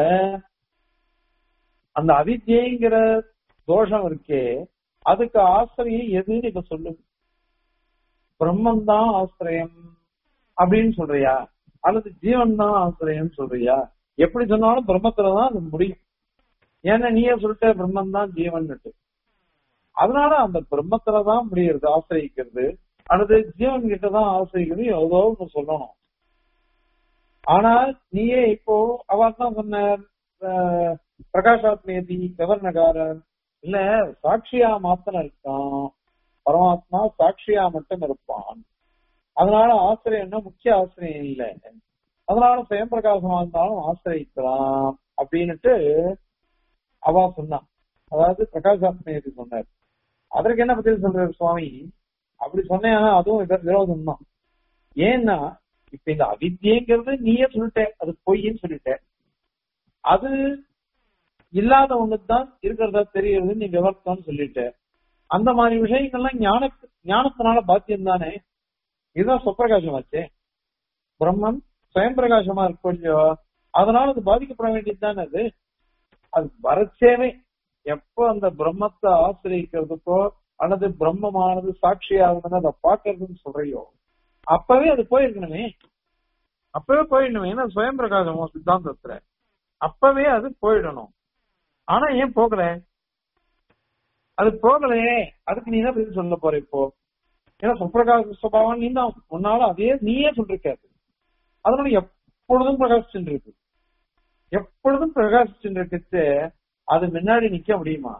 அந்த அவித்யங்கிற தோஷம் இருக்கே அதுக்கு ஆசிரியம் எதுன்னு இப்ப சொல்லு பிரம்மன் தான் ஆசிரியம் அப்படின்னு சொல்றியா அல்லது ஜீவன் தான் ஆசிரியம் சொல்றியா எப்படி சொன்னாலும் பிரம்மத்துலதான் அது முடியும் ஏன்னா நீயே சொல்லிட்ட பிரம்மன் தான் ஜீவன்னுட்டு அதனால அந்த பிரம்மத்துலதான் முடியறது ஆசிரியிக்கிறது அல்லது ஜீவன் கிட்ட தான் ஆசிரிக்கிறது ஏதோ ஒண்ணு சொல்லணும் ஆனால் நீயே இப்போ அவர் தான் சொன்னார் அஹ், பிரகாஷாத்மேதி கவர்ணகாரன் இல்ல சாட்சியா மாத்திரம் இருக்கான் பரமாத்மா சாட்சியா மட்டும் இருப்பான் அதனால ஆசிரியம்னா முக்கிய ஆசிரியம் இல்லை அதனால சுயம் பிரகாசமா இருந்தாலும் ஆசிரியிக்கலாம் அப்படின்னுட்டு அவா சொன்னான் அதாவது பிரகாசாத்மேதி சொன்னார் அதற்கு என்ன பதில் சொல்றாரு சுவாமி அப்படி சொன்னேன் அதுவும் விர- விரோதம் தான் ஏன்னா இப்ப இந்த அவித்யங்கிறது நீயே சொல்லிட்ட அது பொய்ன்னு சொல்லிட்ட அது இல்லாத ஒண்ணுதான் இருக்கிறதா தெரியறது நீ விவரத்தான்னு சொல்லிட்ட அந்த மாதிரி விஷயங்கள்லாம் ஞான ஞானத்தினால பாத்தியம் தானே இதுதான் சொப்பிரகாசமாச்சே பிரம்மன் சுயம் பிரகாசமா இருக்கும் இல்லையோ அதனால அது பாதிக்கப்பட வேண்டியது தானே அது அது வரச்சேவே எப்போ அந்த பிரம்மத்தை ஆசிரியக்கிறதுக்கோ அல்லது பிரம்மமானது சாட்சியாகுதுன்னு அதை பாக்குறதுன்னு சொல்றியோ அப்பவே அது போயிருக்கணுமே அப்பவே போயிடணுமே ஏன்னா சுயம் பிரகாசமோ சித்தாந்தத்துல அப்பவே அது போயிடணும் ஆனா ஏன் போகல அது போகலையே அதுக்கு நீ என்ன பதில் சொல்ல போற இப்போ ஏன்னா சுப்பிரகாச சுபாவம் நீ தான் உன்னால அதே நீயே சொல்லிருக்காது அதனால எப்பொழுதும் பிரகாசிச்சுட்டு இருக்கு எப்பொழுதும் பிரகாசிச்சுட்டு இருக்கு அது முன்னாடி நிக்க முடியுமா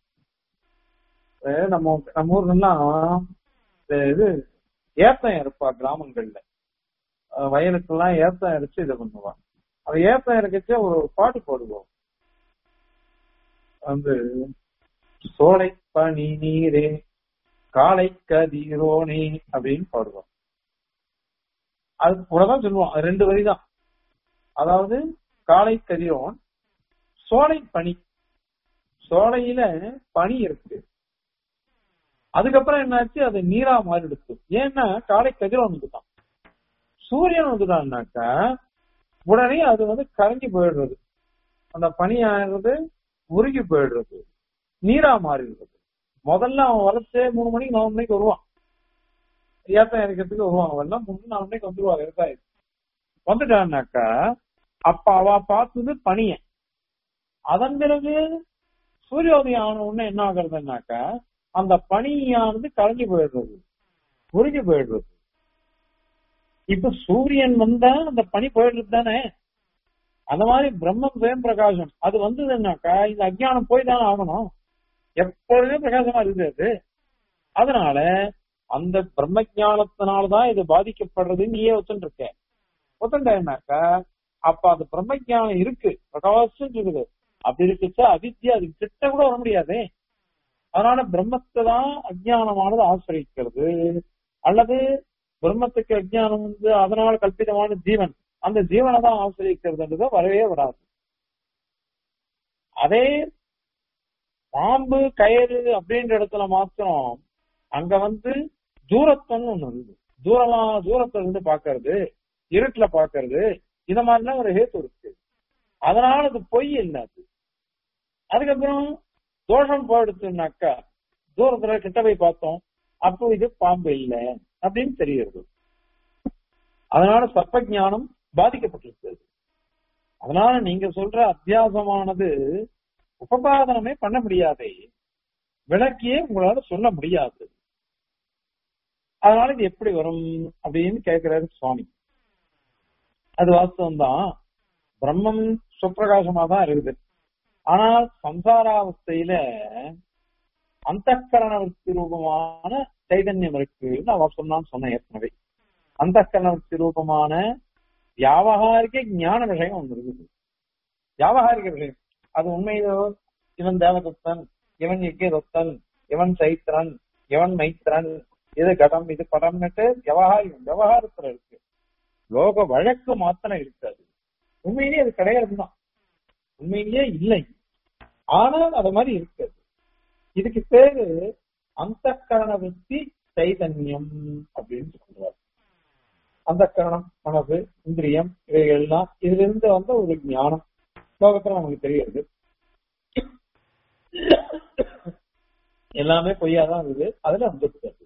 அஹ் நம்ம நம்ம ஊர்லாம் இது ஏத்தம் இருப்பா கிராமங்கள்ல அஹ் வயலுக்கெல்லாம் ஏத்தம் அரைச்சு இதை பண்ணுவாங்க அது ஏத்தம் இறக்கச்சு ஒரு பாட்டு போடுவோம் வந்து சோலை பனி நீரே காலை கதிரோனே அப்படின்னு பாடுவோம் அது கூடதான் சொல்லுவோம் அது ரெண்டு வரி தான் அதாவது காலை கதிரோன் சோலை பனி சோலையில பனி இருக்கு அதுக்கப்புறம் என்னாச்சு அது நீரா மாறிடுச்சு ஏன்னா காலை கதிரோன் வந்துட்டான் சூரியன் வந்துட்டான்னாக்கா உடனே அது வந்து கரைஞ்சி போயிடுறது அந்த பனி ஆகிறது உருகி போயிடுறது நீரா மாறிடுறது முதல்ல அவன் வளர்த்தே மூணு மணிக்கு நாலு மணிக்கு வருவான் ஏத்தம் இறக்கிறதுக்கு வருவான் அவெல்லாம் மூணு நாலு மணிக்கு வந்துருவா விவசாயம் வந்துட்டான்னாக்கா அப்ப அவ பார்த்தது பனிய அதன் பிறகு சூரியோதயம் ஆன உடனே என்ன ஆகுறதுனாக்கா அந்த பனியானது கரைஞ்சு போயிடுறது உருகி போயிடுறது இப்ப சூரியன் வந்தா அந்த பனி போயிடுறது தானே அந்த மாதிரி பிரம்மம் சுயம் பிரகாசம் அது வந்ததுன்னாக்கா இந்த அஜ்ஞானம் போய் தானே ஆகணும் எப்பொழுதுமே பிரகாசமா இருக்குது அது அதனால அந்த பிரம்ம ஜானத்தினாலதான் இது பாதிக்கப்படுறதுன்னு நீயே ஒத்துட்டு இருக்க ஒத்துட்டேன்னாக்கா அப்ப அந்த பிரம்ம ஜானம் இருக்கு பிரகாசம் இருக்குது அப்படி இருக்குச்சா அவித்யா அதுக்கு கிட்ட கூட வர முடியாதே அதனால பிரம்மத்தை தான் அஜ்ஞானமானது ஆசிரியிக்கிறது அல்லது பிரம்மத்துக்கு அஜ்ஞானம் வந்து அதனால கல்பிதமான ஜீவன் அந்த ஜீவனை தான் ஆசிரியிக்கிறதுன்றது வரவே வராது அதே பாம்பு கயிறு அப்படின்ற இடத்துல மாத்திரம் அங்க வந்து தூரத்தன்னு ஒண்ணு இருக்குது தூரமா தூரத்துல இருந்து பாக்குறது இருட்டுல பாக்குறது இந்த மாதிரிலாம் ஒரு ஹேத்து இருக்கு அதனால அது பொய் இல்லை அது அதுக்கப்புறம் தோஷம் போயிடுச்சுனாக்கா தூரத்துல கிட்ட போய் பார்த்தோம் அப்போ இது பாம்பு இல்லை அப்படின்னு தெரிகிறது அதனால சர்ப்ப ஞானம் பாதிக்கப்பட்டிருக்கிறது அதனால நீங்க சொல்ற அத்தியாசமானது உபபாதனமே பண்ண முடியாதே விளக்கியே உங்களால சொல்ல முடியாது அதனால இது எப்படி வரும் அப்படின்னு கேட்கிறாரு சுவாமி அது வாஸ்தவம் தான் பிரம்மம் சுப்பிரகாசமா தான் இருக்குது ஆனால் சம்சாராவஸ்தையில அந்த விருத்தி ரூபமான சைதன்யம் இருக்குன்னு அவ சொன்னான்னு சொன்னேன் ஏற்கனவே அந்த விருத்தி ரூபமான வியாபகாரிக ஞான விஷயம் ஒன்று இருக்குது வியாபகாரிக விஷயம் அது உண்மையிலோ இவன் தேவதத்தன் இவன் யக்கியதத்தன் இவன் சைத்திரன் இவன் மைத்திரன் இது கடம் இது படம்னுட்டு விவகாரம் விவகாரத்துல இருக்கு லோக வழக்கு மாத்திரம் இருக்காது உண்மையிலேயே அது கிடையாதுதான் உண்மையிலேயே இல்லை ஆனால் அது மாதிரி இருக்காது இதுக்கு பேரு அந்த கரண வித்தி சைதன்யம் அப்படின்னு சொல்றாரு அந்த கரணம் மனது இந்திரியம் இவைகள்லாம் இதுல இருந்து வந்த ஒரு ஞானம் லோகத்துல நமக்கு தெரியுது எல்லாமே பொய்யாதான் இருக்குது அதுல வந்துருக்காது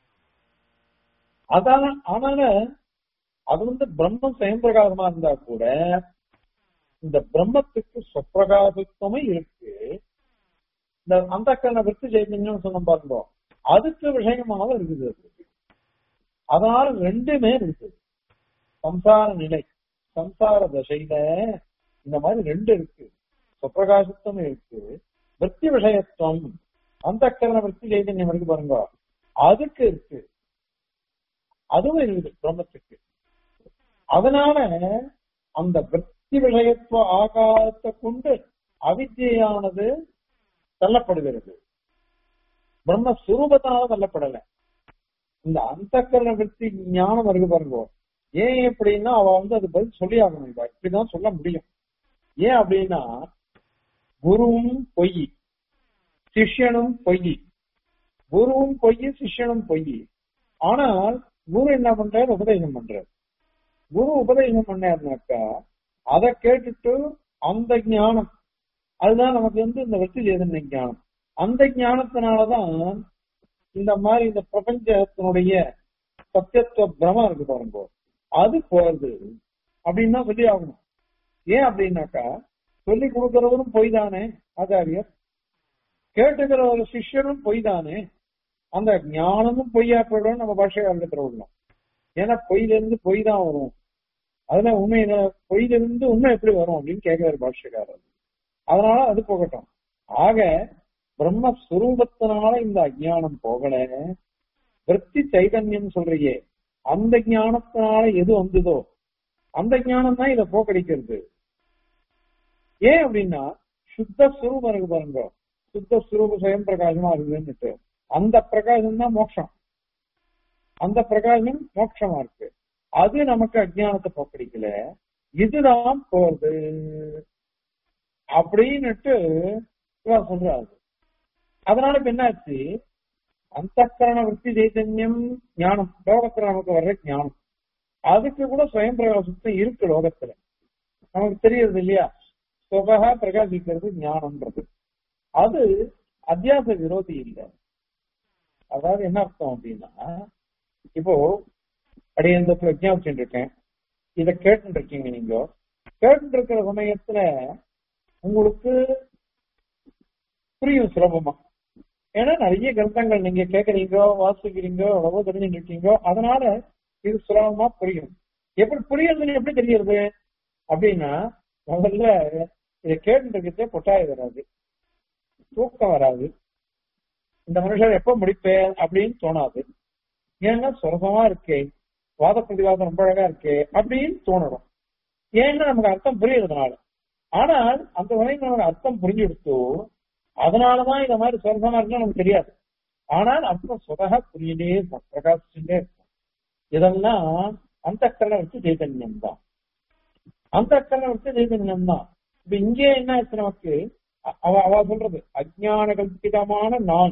அதான ஆனால அது வந்து பிரம்மம் சுயம்பிரகாசமா இருந்தா கூட இந்த பிரம்மத்துக்கு சொப்பிரகாசத்துவமே இருக்கு இந்த அந்த கண்ண விட்டு சைத்தன்யம் சொன்ன பாருங்க அதுக்கு விஷயமாக இருக்குது அது அதனால ரெண்டுமே இருக்குது சம்சார நிலை சம்சார தசையில இந்த மாதிரி ரெண்டு இருக்கு சொப்பிரகாசத்துவம் இருக்கு விற்பி விஷயத்துவம் அந்த கரண விற்பி சைதன்யம் இருக்கு பாருங்க அதுக்கு இருக்கு அதுவும் இருக்குது பிரம்மத்துக்கு அதனால அந்த விற்பி விஷயத்துவ ஆகாரத்தை கொண்டு அவித்தியானது தள்ளப்படுகிறது பிரம்மஸ்வரூபத்தினால தள்ளப்படல இந்த அந்த கரண விற்பி ஞானம் இருக்கு பாருங்க ஏன் எப்படின்னா அவ வந்து அது பதில் சொல்லி ஆகணும் இப்ப இப்படிதான் சொல்ல முடியும் ஏன் அப்படின்னா குருவும் பொய் சிஷ்யனும் பொய் குருவும் பொய் சிஷ்யனும் பொய் ஆனால் குரு என்ன பண்றாரு உபதேசம் பண்றாரு குரு உபதேசம் பண்ணாருனாக்கா அதை கேட்டுட்டு அந்த ஞானம் அதுதான் நமக்கு வந்து இந்த வெற்றி சேதன ஞானம் அந்த ஞானத்தினாலதான் இந்த மாதிரி இந்த பிரபஞ்சத்தினுடைய சத்தியத்துவ பிரமம் இருக்கு பாருங்க அது போறது அப்படின்னு தான் சொல்லி ஆகணும் ஏன் அப்படின்னாக்கா சொல்லி கொடுக்கிறவரும் பொய் தானே ஆச்சாரியர் கேட்டுக்கிற ஒரு சிஷ்யனும் பொய் தானே அந்த ஞானமும் பொய்யா போயிடும் நம்ம பாஷையாளத்துல விடலாம் ஏன்னா பொய்ல இருந்து பொய் தான் வரும் அதுல உண்மையில பொய்ல இருந்து உண்மை எப்படி வரும் அப்படின்னு கேட்கிறாரு பாஷ்யக்காரர் அதனால அது போகட்டும் ஆக பிரம்மஸ்வரூபத்தினால இந்த அஜ்ஞானம் போகல விற்பி சைதன்யம் சொல்றியே அந்த ஞானத்தினால எது வந்ததோ அந்த ஞானம் தான் இதை போக்கடிக்கிறது ஏன் அப்படின்னா சுத்த ஸ்வரூபம் இருக்கு பாருங்க சுத்த ஸ்வரூப சுயம் பிரகாசமா இருக்குதுன்னுட்டு அந்த பிரகாசம் தான் மோட்சம் அந்த பிரகாசம் மோட்சமா இருக்கு அது நமக்கு அஜ்ஞானத்தை போக்கடிக்கல இதுதான் போறது அப்படின்னுட்டு இவர் சொல்றாரு அதனால இப்ப என்னாச்சு அந்த கரண விற்பி சைத்தன்யம் ஞானம் லோகத்துல நமக்கு வர்ற ஞானம் அதுக்கு கூட சுயம் பிரகாசத்துவம் இருக்கு லோகத்துல நமக்கு தெரியுது இல்லையா சுபகா பிரகாசிக்கிறது ஞானம்ன்றது அது அத்தியாச விரோதி இல்லை அதாவது என்ன அர்த்தம் அப்படின்னா இப்போ அடியந்தத்துல விஜயாபிச்சுட்டு இருக்கேன் இதை கேட்டு இருக்கீங்க நீங்க கேட்டு இருக்கிற சமயத்துல உங்களுக்கு புரியும் சுலபமா ஏன்னா நிறைய கிரந்தங்கள் நீங்க கேட்கறீங்க வாசிக்கிறீங்க எவ்வளவோ தெரிஞ்சுட்டு இருக்கீங்க அதனால இது சுலபமா புரியும் எப்படி புரியுறதுன்னு எப்படி தெரியறது அப்படின்னா முதல்ல இதை கேட்டுருக்கே பொட்டாய வராது தூக்கம் வராது இந்த மனுஷர் எப்ப முடிப்பேன் அப்படின்னு தோணாது ஏன்னா சுலபமா இருக்கே வாத பிரதிவாதம் ரொம்ப அழகா இருக்கே அப்படின்னு தோணணும் ஏன்னா நமக்கு அர்த்தம் புரியறதுனால ஆனால் அந்த வகையில் நமக்கு அர்த்தம் புரிஞ்சு எடுத்தோ அதனாலதான் இந்த மாதிரி சுலபமா இருக்குன்னு நமக்கு தெரியாது ஆனால் அர்த்தம் சுலக புரியலே இருக்கும் பிரகாசிச்சுட்டே இருக்கும் இதெல்லாம் அந்த கரண வச்சு சைதன்யம் தான் அந்த கரண வச்சு சைதன்யம் தான் இப்ப இங்கே என்ன ஆச்சு நமக்கு அவ அவ சொல்றது அஜான கல்பிதமான நான்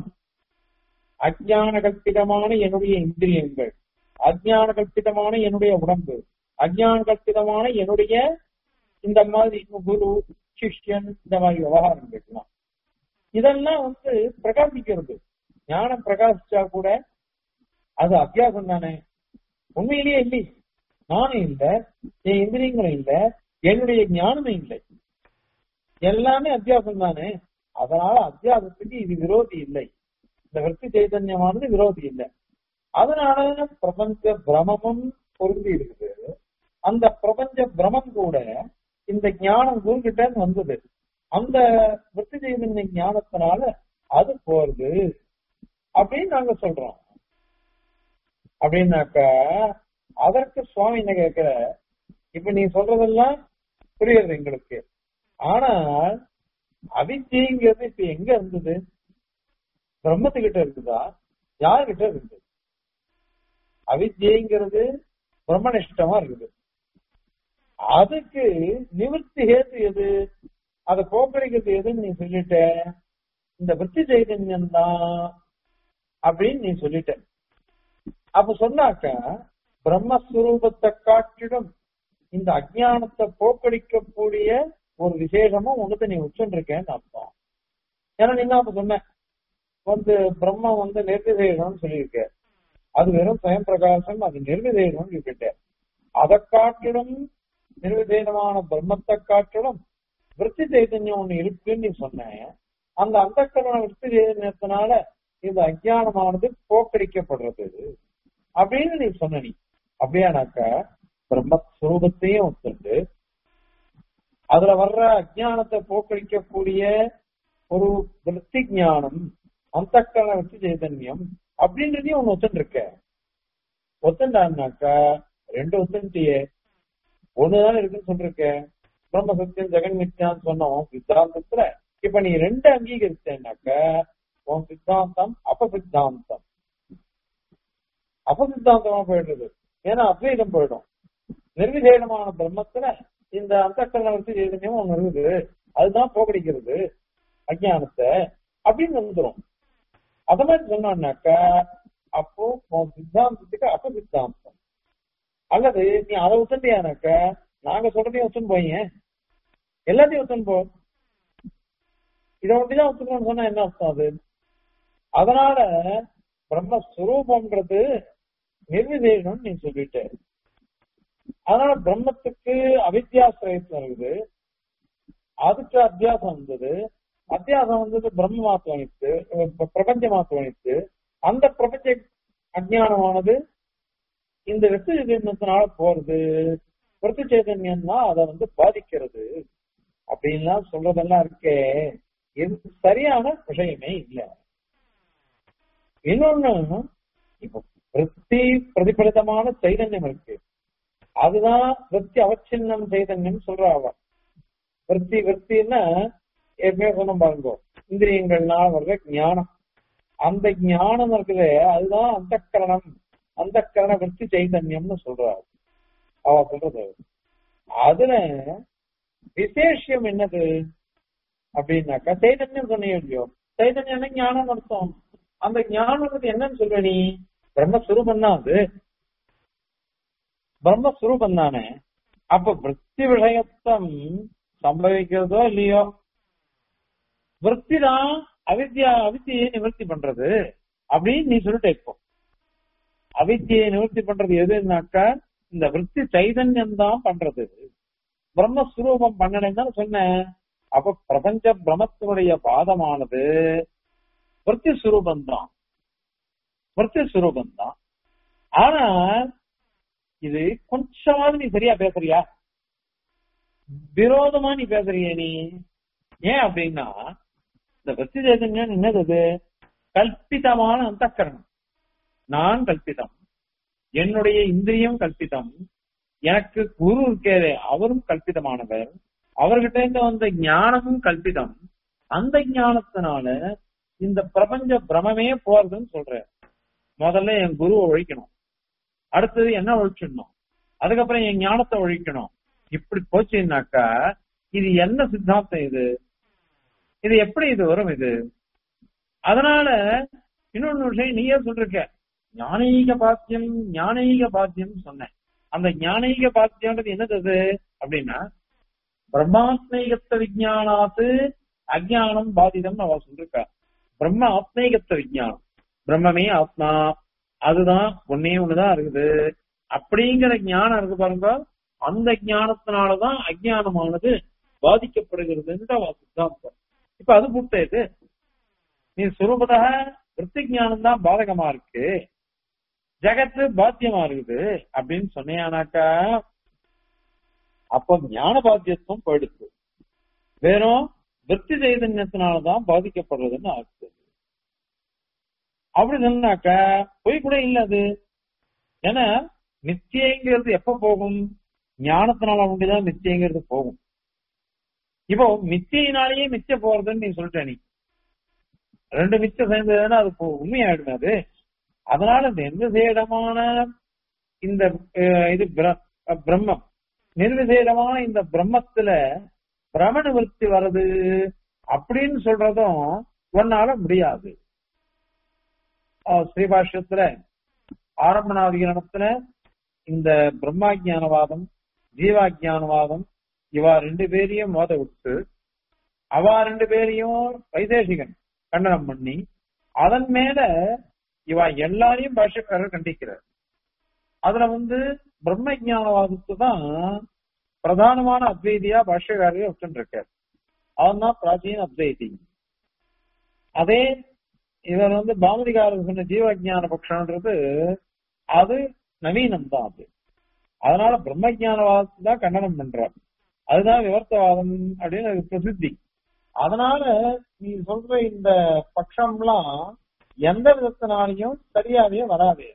அஜான கல்பிதமான என்னுடைய இந்திரியங்கள் அஜான கல்பிதமான என்னுடைய உடம்பு அஜான கல்பிதமான என்னுடைய இந்த மாதிரி குரு சிஷ்யன் இந்த மாதிரி விவகாரங்கள்லாம் இதெல்லாம் வந்து பிரகாசிக்கிறது ஞானம் பிரகாசிச்சா கூட அது அத்தியாசம் தானே உண்மையிலேயே இல்லை நானும் இல்லை என் இந்திரியங்களும் இல்லை என்னுடைய ஞானமும் இல்லை எல்லாமே அத்தியாசம் தானே அதனால அத்தியாசத்துக்கு இது விரோதி இல்லை இந்த விருத்தி சைதன்யமானது விரோதி இல்லை அதனால பிரபஞ்ச பிரமமும் பொருந்தி இருக்குது அந்த பிரபஞ்ச பிரமம் கூட இந்த ஞானம் குருகிட்ட வந்தது அந்த விருத்தி சைதன்ய ஞானத்தினால அது போறது அப்படின்னு நாங்க சொல்றோம் அப்படின்னாக்க அதற்கு சுவாமி என்ன கேட்கிற இப்ப நீ சொல்றதெல்லாம் புரியுது எங்களுக்கு ஆனால் அவித்தியங்கிறது இப்ப எங்க இருந்தது பிரம்மத்துக்கிட்ட இருக்குதா யாருகிட்ட இருக்குது அவித்தியங்கிறது பிரம்மனிஷ்டமா இருக்குது அதுக்கு நிவர்த்தி ஹேத்து எது அதை போக்கடிக்கிறது எதுன்னு நீ சொல்லிட்ட இந்த விருத்தி சைதன்யம் தான் அப்படின்னு நீ சொல்லிட்ட அப்ப சொன்னாக்க பிரம்மஸ்வரூபத்தை காட்டிடும் இந்த அஜானத்தை போக்கடிக்கக்கூடிய ஒரு விசேஷமா உனக்கு நீ உச்சன்றிருக்கேன்னு அர்த்தம் ஏன்னா நீ தான் அப்ப சொன்ன வந்து பிரம்மம் வந்து நிர்விசேஷம்னு சொல்லியிருக்க அது வெறும் சுயம் பிரகாசம் அது நிர்விசேஷம்னு சொல்லிட்ட அதை காட்டிடும் நிர்விசேஷமான பிரம்மத்தை காட்டிடும் விருத்தி சைதன்யம் ஒண்ணு இருக்குன்னு நீ சொன்ன அந்த அந்த விருத்தி சைதன்யத்தினால இந்த அஜானமானது போக்கடிக்கப்படுறது அப்படின்னு நீ சொன்ன நீ அப்படியானாக்க பிரம்மஸ்வரூபத்தையும் ஒத்துண்டு அதுல வர்ற அஜானத்தை போக்கடிக்கக்கூடிய ஒரு விருத்தி ஞானம் அந்த விருத்தி சைதன்யம் அப்படின்றதையும் ஒண்ணு ஒத்துட்டு இருக்க ஒத்துண்டான்னாக்கா ரெண்டு ஒத்துட்டியே ஒண்ணுதான் இருக்குன்னு சொல்லிருக்க பிரம்ம சத்தியம் ஜெகன் மித்யான்னு சொன்னோம் சித்தாந்தத்துல இப்ப நீ ரெண்டு அங்கீகரிச்சேன்னாக்க உன் சித்தாந்தம் அபசித்தாந்தம் அபசித்தாந்தமா போயிடுறது ஏன்னா அத்வைதம் போயிடும் நிர்விசேடமான பிரம்மத்துல இந்த அந்த வந்து சைதன்யம் ஒண்ணு இருக்குது அதுதான் போக்கடிக்கிறது அஜானத்தை அப்படின்னு வந்துடும் அத மாதிரி சொன்னாக்க அப்போ உன் சித்தாந்தத்துக்கு அபசித்தாந்தம் அல்லது நீ அதை ஒத்துண்டியானாக்க நாங்க சொல்றதையும் ஒத்துன்னு போய் எல்லாத்தையும் ஒத்துன்னு போ இதை ஒட்டிதான் ஒத்துக்கணும்னு சொன்னா என்ன அர்த்தம் அது அதனால பிரம்மஸ்வரூபம்ன்றது நிர்விசேஷம் நீ சொல்லிட்ட அதனால பிரம்மத்துக்கு அவித்யாசிரயத்துவம் இருக்குது அதுக்கு அத்தியாசம் வந்தது அத்தியாசம் வந்தது பிரம்ம மாத்துவனித்து பிரபஞ்ச மாத்துவனித்து அந்த பிரபஞ்ச அஜானமானது இந்த வெற்றி சைதன்யத்தினால போறது பிரதி சைதன்யம் தான் அதை வந்து பாதிக்கிறது அப்படின்லாம் சொல்றதெல்லாம் இருக்கே இது சரியான விஷயமே இல்லை இன்னொன்னு இப்ப விற்பி பிரதிபலிதமான சைதன்யம் இருக்கு அதுதான் விற்பி அவச்சின்னம் சைதன்யம் சொல்ற அவ விற்பி விற்பின்னா ஏற்கனவே சொன்ன பாருங்க இந்திரியங்கள்னால வர்ற ஞானம் அந்த ஞானம் இருக்குது அதுதான் அந்த கரணம் அந்த கரண விற்பி சைதன்யம்னு சொல்றாரு அவ சொல்றது அதுல விசேஷம் என்னது அப்படின்னாக்கா சைதன்யம் சொன்னீங்க இல்லையோ சைதன்யம் ஞானம் அர்த்தம் அந்த ஞானம் என்னன்னு சொல்ற நீ பிரம்மஸ்வரூபம் தான் அது பிரம்மஸ்வரூபம் தானே அப்ப விற்பி விஷயத்தம் சம்பவிக்கிறதோ இல்லையோ விற்பி தான் அவித்யா அவித்தியை நிவர்த்தி பண்றது அப்படின்னு நீ சொல்லிட்டு இப்போ அவித்தியை நிவர்த்தி பண்றது எதுனாக்கா இந்த விற்பி சைதன்யம் தான் பண்றது பிரம்மஸ்வரூபம் பண்ணணும் தான் சொன்னேன் அப்ப பிரபஞ்ச பிரமத்தினுடைய பாதமானது விற்பி சுரூபம் தான் விற்பி சுரூபம் தான் ஆனா இது கொஞ்சமாவது நீ சரியா பேசுறியா விரோதமா நீ பேசுறிய நீ ஏன் அப்படின்னா இந்த விற்பி சைதன்யம் என்னது அது கல்பிதமான அந்த நான் கல்பிதம் என்னுடைய இந்திரியம் கல்பிதம் எனக்கு குரு இருக்கிறே அவரும் கல்பிதமானவர் அவர்கிட்ட இருந்து வந்த ஞானமும் கல்பிதம் அந்த ஞானத்தினால இந்த பிரபஞ்ச பிரமமே போறதுன்னு சொல்றேன் முதல்ல என் குருவை ஒழிக்கணும் அடுத்தது என்ன ஒழிச்சிடணும் அதுக்கப்புறம் என் ஞானத்தை ஒழிக்கணும் இப்படி போச்சுன்னாக்கா இது என்ன சித்தாந்தம் இது இது எப்படி இது வரும் இது அதனால இன்னொன்னு விஷயம் நீயே சொல்லிருக்க ஞானீக பாத்தியம் ஞானீக பாத்தியம் சொன்னேன் அந்த ஞானீக பாத்தியம்ன்றது என்னது அது அப்படின்னா பிரம்மாத்மீகத்த விஜயானாத்து அஜானம் பாதிதம் அவ சொல்லிருக்கா பிரம்ம ஆத்மீகத்த விஜயானம் பிரம்மமே ஆத்மா அதுதான் ஒன்னே ஒண்ணுதான் இருக்குது அப்படிங்கிற ஞானம் இருக்கு பாருங்க அந்த ஞானத்தினாலதான் அஜ்ஞானமானது பாதிக்கப்படுகிறதுன்ற அவன் சித்தாந்தம் இப்ப அது புட்ட இது நீ சுரூபதா விற்பி ஞானம் தான் பாதகமா இருக்கு ஜெகத்து பாத்தியமா இருக்குது அப்படின்னு சொன்னியானாக்கா அப்ப ஞான பாத்தியத்துவம் போயிடுச்சு வெறும் விற்பி சைதன்யத்தினாலதான் பாதிக்கப்படுறதுன்னு ஆகுது அப்படி சொன்னாக்கா பொய் கூட இல்ல அது ஏன்னா நித்தியங்கிறது எப்ப போகும் ஞானத்தினால அப்படிதான் நித்தியங்கிறது போகும் இப்போ மித்தியினாலேயே மிச்ச போறதுன்னு நீ சொல்லிட்ட நீ ரெண்டு மிச்சம் சேர்ந்ததுன்னா அது போ- உண்மையாயிடுமே அது அதனால இந்த நிர்விசேடமான இந்த அஹ், இது பிர- அஹ், பிரம்மம் நிர்விசேடமான இந்த பிரம்மத்துல பிரம நிவர்த்தி வருது அப்படின்னு சொல்றதும் ஒன்னால முடியாது அஹ், ஸ்ரீபாஷ்யத்துல ஆரம்பணாதிகரணத்துல இந்த பிரம்மாஜானவாதம் ஜீவாஜானவாதம் இவா ரெண்டு பேரையும் மோத விட்டு அவா ரெண்டு பேரையும் வைதேசிகன் கண்டனம் பண்ணி அதன் மேல இவா எல்லாரையும் பாஷ்யக்காரர் கண்டிக்கிறார் அதுல வந்து பிரம்ம ஞானவாதத்தை தான் பிரதானமான அத்வைதியா பாஷ்யக்காரரே வச்சுருக்கார் அவன் தான் பிராச்சீன அத்வைதி அதே இவர் வந்து பாமதிகாரர் சொன்ன ஜீவஜான பட்சம்ன்றது அது நவீனம் தான் அது அதனால பிரம்ம ஞானவாதத்தை தான் கண்டனம் பண்றார் அதுதான் விவர்த்தவாதம் அப்படின்னு அது பிரசித்தி அதனால நீ சொல்ற இந்த பட்சம்லாம் எந்த விதத்தினாலையும் சரியாவே வராது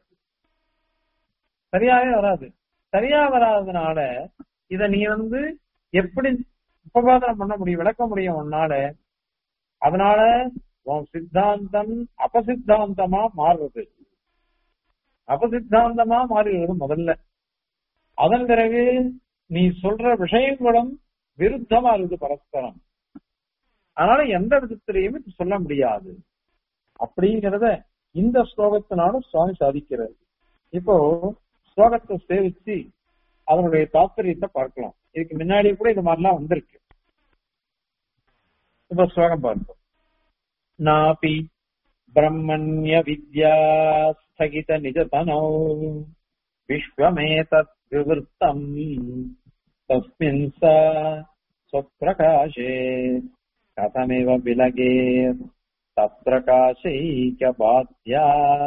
சரியாவே வராது சரியா வராததுனால இத நீ வந்து எப்படி உபபாதனம் பண்ண முடியும் விளக்க முடியும் உன்னால அதனால உன் சித்தாந்தம் அபசித்தாந்தமா மாறுறது அபசித்தாந்தமா மாறிடுறது முதல்ல அதன் பிறகு நீ சொல்ற விஷயங்களும் விருத்தமா இருக்குது பரஸ்பரம் அதனால எந்த விதத்திலையும் இது சொல்ல முடியாது அப்படிங்கிறத இந்த ஸ்லோகத்தினாலும் சுவாமி சாதிக்கிறார் இப்போ ஸ்லோகத்தை சேவிச்சு அதனுடைய தாத்பரியத்தை பார்க்கலாம் இதுக்கு முன்னாடி கூட இது மாதிரிலாம் வந்திருக்கு இப்ப ஸ்லோகம் பார்ப்போம் நாபி பிரம்மண்ய வித்யா ஸ்தகித நிஜதனோ விஸ்வமேதத் விவருத்தம் தஸ்மின் சா स्वप्रकाशे कथमिव विलगे तत्प्रकाशैकबाध्या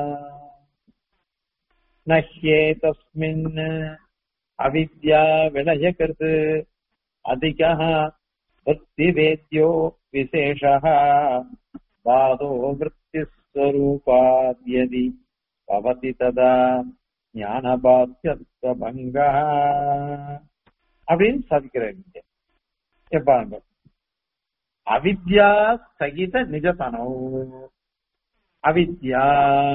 न ह्येतस्मिन् अविद्या विलयकृत् अधिकः वृत्तिवेद्यो विशेषः बाधो वृत्तिस्वरूपाद्यदि भवति तदा ஞானபாத்தியத்வபங்கः அப்படின்னு சாதிக்கிறார் இங்க இங்க பாருங்க அவித்யா ஸ்தகித நிஜதனோ அவித்யா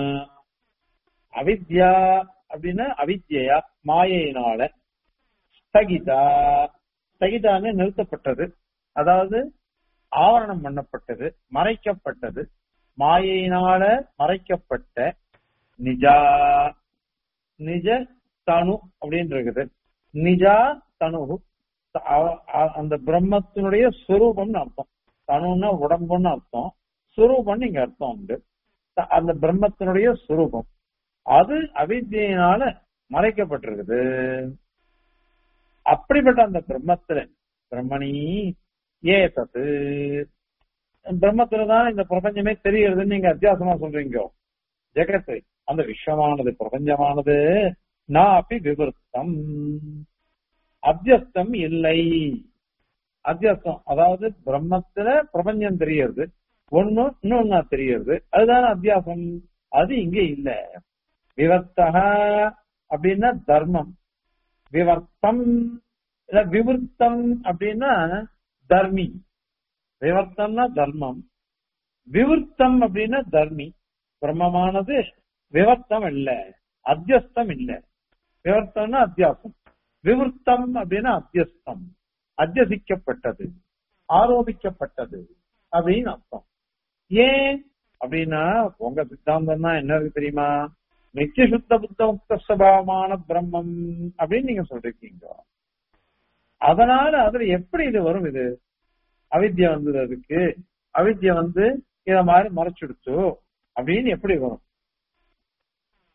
அவித்யா அப்படின்னா அவித்யா மாயையினால ஸ்தகிதா ஸ்தகிதான்னு நிறுத்தப்பட்டது அதாவது ஆவரணம் பண்ணப்பட்டது மறைக்கப்பட்டது மாயையினால மறைக்கப்பட்ட நிஜா நிஜ தனு அப்படின்னு இருக்குது நிஜா தனு அவ- அ- அந்த பிரம்மத்தினுடைய சுரூபம்னு அர்த்தம் தனுன்னா உடம்புன்னு அர்த்தம் சுரூபம்னு இங்க அர்த்தம் உண்டு த- அந்த பிரம்மத்தினுடைய சுரூபம் அது அவித்தியினால மறைக்கப்பட்டிருக்குது அப்படிப்பட்ட அந்த பிரம்மத்துல பிரம்மணி ஏ தத்து பிரம்மத்துலதான் இந்த பிரபஞ்சமே தெரிகிறதுன்னு நீங்க அத்தியாசமா சொல்றீங்க ஜெகத்து அந்த விஸ்வமானது பிரபஞ்சமானது நாபி விவருத்தம் அத்தியஸ்தம் இல்லை அத்தியஸ்தம் அதாவது பிரம்மத்துல பிரபஞ்சம் தெரியறது ஒண்ணு இன்னொன்னா தெரியறது அதுதானே அத்தியாசம் அது இங்க இல்ல விவர்த்தக அப்படின்னா தர்மம் விவர்த்தம் இல்ல விவருத்தம் அப்படின்னா தர்மி விவர்த்தம்னா தர்மம் விவருத்தம் அப்படின்னா தர்மி பிரம்மமானது விவர்த்தம் இல்ல அத்தியஸ்தம் இல்ல விவர்த்தம்னா அத்தியாசம் விவருத்தம் அப்படின்னா அத்தியஸ்தம் அத்தியசிக்கப்பட்டது ஆரோபிக்கப்பட்டது அப்படின்னு அர்த்தம் ஏன் அப்படின்னா உங்க சித்தாந்தம் தான் என்ன இருக்கு தெரியுமா நித்திய சுத்த புத்த முக்த சுபாவமான பிரம்மம் அப்படின்னு நீங்க சொல்றீங்க அதனால அதுல எப்படி இது வரும் இது அவித்யா வந்தது அதுக்கு அவித்யா வந்து இத மாதிரி மறைச்சிடுச்சு அப்படின்னு எப்படி வரும்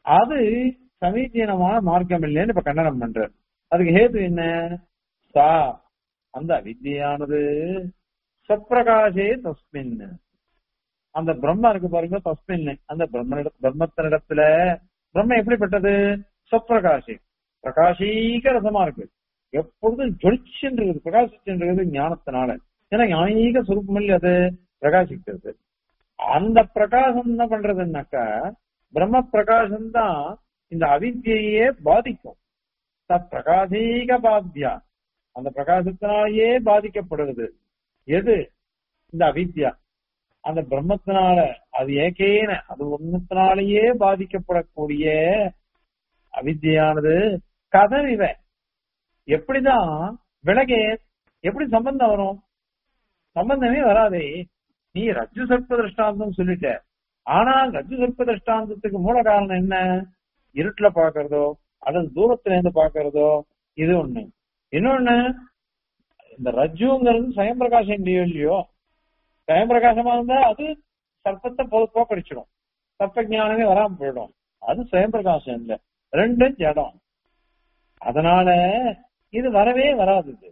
அது சமீச்சீனமான மார்க்கம் இல்லைன்னு இப்ப கண்டனம் பண்றார் அதுக்கு ஹேது என்ன சா அந்த அவித்தியானது சப்பிரகாசே தஸ்மின் அந்த பிரம்ம இருக்கு பாருங்க தஸ்மின் அந்த பிரம்ம பிரம்மத்தினிடத்துல பிரம்ம எப்படிப்பட்டது சப்பிரகாசி பிரகாசீக ரசமா இருக்கு எப்பொழுதும் ஜொலிச்சுன்றது பிரகாசிச்சுன்றது ஞானத்தினால ஏன்னா ஞானீக சுருப்பமில்லை அது பிரகாசிக்கிறது அந்த பிரகாசம் என்ன பண்றதுன்னாக்கா பிரம்ம பிரகாசம் தான் இந்த அவித்தியையே பாதிக்கும் பிரகாசீக பாத்தியா அந்த பிரகாசத்தினாலேயே பாதிக்கப்படுகிறது எது இந்த அவித்யா அந்த பிரம்மத்தினால அது ஏகேன அது ஒன்னத்தினாலேயே பாதிக்கப்படக்கூடிய அவித்தியானது கதறிவ எப்படிதான் விலகே எப்படி சம்பந்தம் வரும் சம்பந்தமே வராதே நீ ரஜ்ஜு சர்ப்ப திருஷ்டாந்தம் சொல்லிட்ட ஆனால் ரஜ்ஜு சர்ப்ப திருஷ்டாந்தத்துக்கு மூல காரணம் என்ன இருட்டுல பாக்குறதோ அல்லது தூரத்துல இருந்து பாக்குறதோ இது ஒண்ணு இன்னொன்னு இந்த ரஜ்ஜுங்கிறது சுயம் பிரகாசம் இல்லையோ இல்லையோ சுயம் பிரகாசமா இருந்தா அது சர்ப்பத்தை போக்கடிச்சிடும் சர்ப்ப ஞானமே வராம போயிடும் அது சுயம் பிரகாசம் இல்லை ரெண்டும் ஜடம் அதனால இது வரவே வராது இது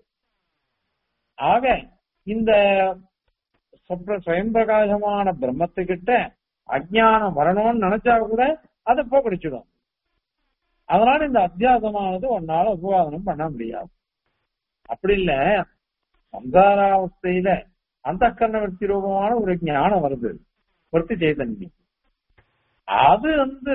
ஆக இந்த சுயம் பிரகாசமான பிரம்மத்துக்கிட்ட அஜானம் வரணும்னு நினைச்சா கூட அதை போக்கடிச்சிடும் அதனால இந்த அத்தியாசமானது உன்னால உபவாதனம் பண்ண முடியாது அப்படி இல்ல சம்சாராவஸ்தையில அந்த கர்ண விற்பி ரூபமான ஒரு ஞானம் வருது விற்பி சைதன்யம் அது வந்து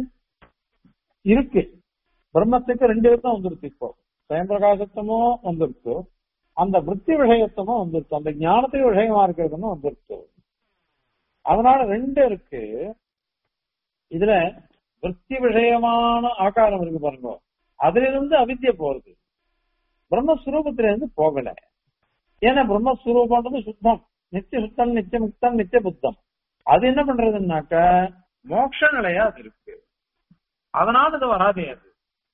இருக்கு பிரம்மத்துக்கு ரெண்டு விதம் வந்துருச்சு இப்போ சுயம்பிரகாசத்தமும் வந்துருச்சு அந்த விற்பி விஷயத்தமும் வந்துருச்சு அந்த ஞானத்துக்கு விஷயமா இருக்கிறதுன்னு வந்துருச்சு அதனால ரெண்டு இருக்கு இதுல விற்பி விஷயமான ஆகாரம் இருக்கு பாருங்க அதுல இருந்து அவித்திய போறது பிரம்மஸ்வரூபத்தில இருந்து போகல ஏன்னா பிரம்மஸ்வரூபம்ன்றது சுத்தம் நித்திய சுத்தம் நித்திய முக்தம் நித்திய புத்தம் அது என்ன பண்றதுன்னாக்க மோட்ச நிலையா அது இருக்கு அதனால இது வராதே அது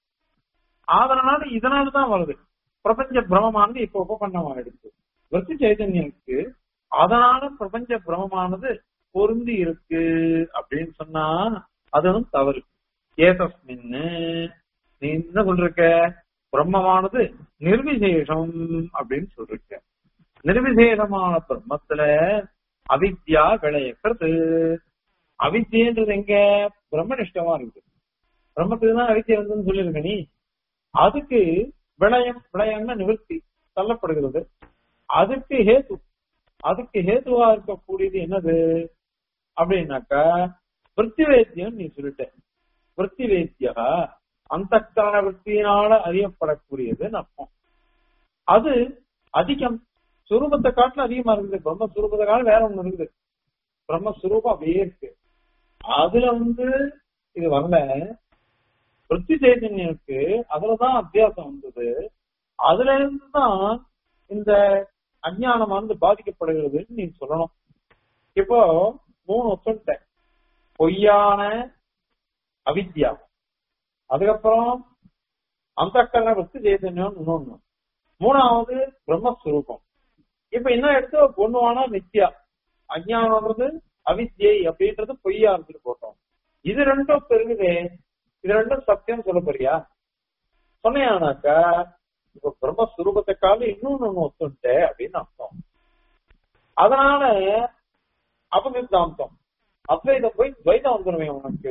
அதனால இதனாலதான் வருது பிரபஞ்ச பிரமமானது இப்போ உபகண்டமாயிடுச்சு விருத்தி சைதன்யனுக்கு அதனால பிரபஞ்ச பிரமமானது பொருந்தி இருக்கு அப்படின்னு சொன்னா அதுவும் தவறு ஏதஸ்மின்னு நீ என்ன சொல்றிருக்க பிரம்மமானது நிர்விசேஷம் அப்படின்னு சொல்லிருக்க நிர்விசேஷமான பிரம்மத்துல அவித்யா விளையக்கிறது அவித்தியன்றது எங்க பிரம்மனிஷ்டமா இருக்கு பிரம்மத்துக்கு தான் அவித்தியம் வந்து சொல்லிருக்க நீ அதுக்கு விளயம் விளயம்னா நிவர்த்தி தள்ளப்படுகிறது அதுக்கு ஹேத்து அதுக்கு ஹேத்துவா இருக்கக்கூடியது என்னது அப்படின்னாக்கா விற்பி வேத்தியம் நீ சொல்லிட்ட விற்பி வேத்தியா அந்த கால விற்பியினால அறியப்படக்கூடியதுன்னு அர்த்தம் அது அதிகம் சுரூபத்தை காட்டில அதிகமா இருக்குது பிரம்மஸ்வரூபத்தை காலம் வேற ஒண்ணு இருக்குது பிரம்மஸ்வரூபம் அப்படியே இருக்கு அதுல வந்து இது வரல விற்பி சைதன்யனுக்கு அதுலதான் அத்தியாசம் வந்தது அதுல இருந்துதான் இந்த அஜானமானது பாதிக்கப்படுகிறதுன்னு நீ சொல்லணும் இப்போ மூணு சொல்லிட்டேன் பொய்யான அவித்யா அதுக்கப்புறம் அந்த கரண வஸ்து சைதன்யம் இன்னொன்னு மூணாவது பிரம்மஸ்வரூபம் இப்ப என்ன எடுத்து பொண்ணுவானா நித்யா அஜானம்ன்றது அவித்யை அப்படின்றது பொய்யா இருந்துட்டு போட்டோம் இது ரெண்டும் பெருகுதே இது ரெண்டும் சத்தியம் சொல்ல போறியா சொன்னையானாக்கா இப்ப பிரம்மஸ்வரூபத்தை கால இன்னொன்னு ஒண்ணு ஒத்துட்ட அப்படின்னு அர்த்தம் அதனால அபசித்தாந்தம் அத்வைதம் போய் துவைதம் வந்துருவேன் உனக்கு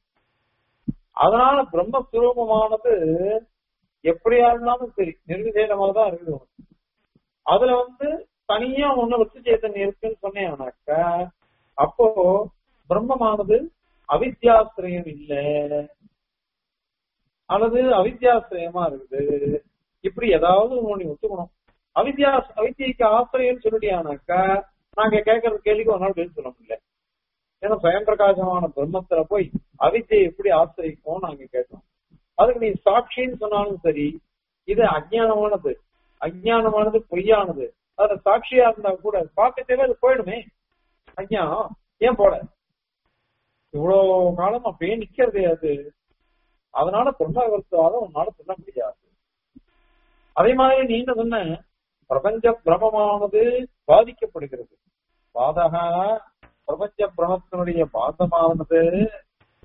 அதனால பிரம்மஸ்வரூபமானது எப்படியா இருந்தாலும் சரி நிர்விசேடமாக தான் இருக்குது உனக்கு அதுல வந்து தனியா ஒண்ணு வச்சு சேத்தன் இருக்குன்னு சொன்னேன்னாக்கா அப்போ பிரம்மமானது அவித்யாசிரியம் இல்ல அல்லது அவித்யாசிரியமா இருக்குது இப்படி ஏதாவது ஒண்ணு ஒத்துக்கணும் அவித்யா அவித்தியக்கு ஆசிரியன்னு சொல்லிட்டியானாக்கா நாங்க கேட்கறது கேள்விக்கு ஒரு நாள் பதில் சொல்ல முடியல ஏன்னா சுயம் பிரகாசமான பிரம்மத்துல போய் அவித்தியை எப்படி ஆசிரியிக்கும் நாங்க கேட்டோம் அதுக்கு நீ சாட்சின்னு சொன்னாலும் சரி இது அஜ்ஞானமானது அஜ்ஞானமானது பொய்யானது அதுல சாட்சியா இருந்தா கூட பார்க்கத்தேவே அது போயிடுமே அஜ்ஞானம் ஏன் போட இவ்வளவு காலம் அப்படியே நிக்கிறதே அது அதனால பிரம்மவர்த்தவாதம் உன்னால சொல்ல முடியாது அதே மாதிரி நீ என்ன சொன்ன பிரபஞ்ச பிரமமானது பாதிக்கப்படுகிறது பாதக பிரபஞ்ச பிரமத்தினுடைய பாதமானது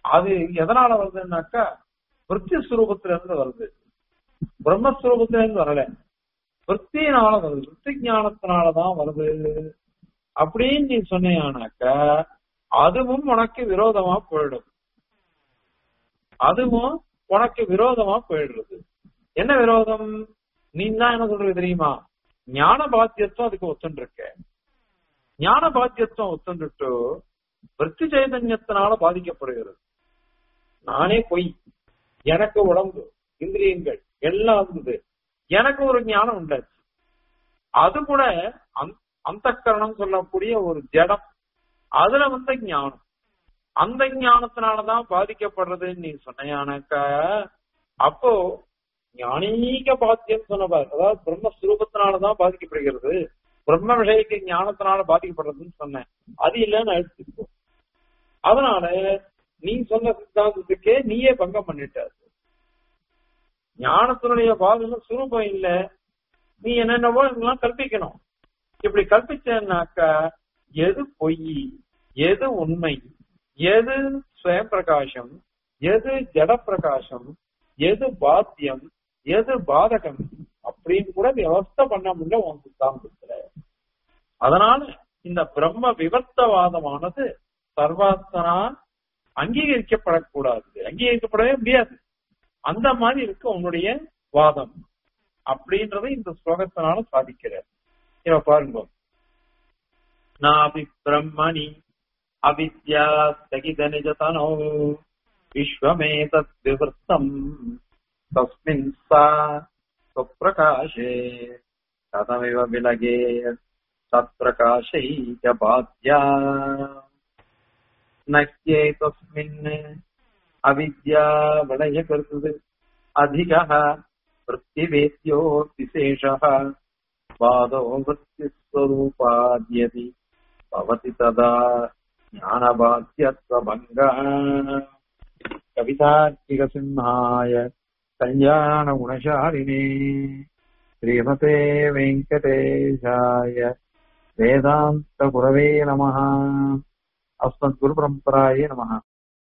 அது எதனால வருதுன்னாக்கா விற்பி ஸ்வரூபத்துல இருந்து வருது பிரம்மஸ்வரூபத்துல இருந்து வரல விற்பியினால வருது விற்பி ஞானத்தினாலதான் வருது அப்படின்னு நீ சொன்னீங்கன்னாக்கா அதுவும் உனக்கு விரோதமா போயிடும் அதுவும் உனக்கு விரோதமா போயிடுறது என்ன விரோதம் நீ தான் என்ன சொல்றது தெரியுமா ஞான பாத்தியத்துவம் அதுக்கு ஒத்துண்டு இருக்க ஞான பாத்தியத்துவம் ஒத்துண்டுட்டு விற்பி சைதன்யத்தினால பாதிக்கப்படுகிறது நானே பொய் எனக்கு உடம்பு இந்திரியங்கள் எல்லாம் இருந்தது எனக்கு ஒரு ஞானம் உண்டாச்சு அது கூட அந்த கரணம் சொல்லக்கூடிய ஒரு ஜடம் அதுல வந்த ஞானம் அந்த ஞானத்தினாலதான் பாதிக்கப்படுறதுன்னு நீ சொன்னையானாக்கா அப்போ ஞானீக பாத்தியம் சொன்னபார் அதாவது பிரம்மஸ்வரூபத்தினாலதான் பாதிக்கப்படுகிறது பிரம்ம விஷயக்கு ஞானத்தினால பாதிக்கப்படுறதுன்னு சொன்னேன் அது இல்லைன்னு அழுத்திப்போ அதனால நீ சொன்ன சித்தாந்தத்துக்கே நீயே பங்கம் பண்ணிட்ட ஞானத்தினுடைய பாதம் சுரூபம் இல்ல நீ என்னென்னவோ இதெல்லாம் கல்பிக்கணும் இப்படி கல்பிச்சேன்னாக்கா எது பொய் எது உண்மை எது சுயம் பிரகாசம் எது ஜட பிரகாசம் எது பாத்தியம் எது பாதகம் அப்படின்னு கூட வியவஸ்தை பண்ண முடியல உன் சித்தாந்தத்துல அதனால இந்த பிரம்ம விவர்த்தவாதமானது சர்வாத்தனா அங்கீகரிக்கப்படக்கூடாது அங்கீகரிக்கப்படவே முடியாது அந்த மாதிரி இருக்கு உன்னுடைய வாதம் அப்படின்றத இந்த ஸ்லோகத்தினால சாதிக்கிறார் இவ பாருங்க நாபி பிரம்மணி அவித்யா ஸ்தகித நிஜதனோ விஸ்வமேதத் விவர்த்தம் தஸ்மின் சா சுப்பிரகாஷே கதமிவ விலகே तत्प्रकाशैक बाध्या न ह्येतस्मिन् अविद्या वलयकर्तृ अधिकः वृत्तिवेद्यो विशेषः वादो वृत्तिस्वरूपाद्यति भवति तदा ज्ञानबाध्यत्वभङ्गः कवितार्किकसिंहाय कल्याणगुणशालिने श्रीमते वेङ्कटेशाय वेदान्तगुरवे नमः अस्मद्गुरुपरम्परायै नमः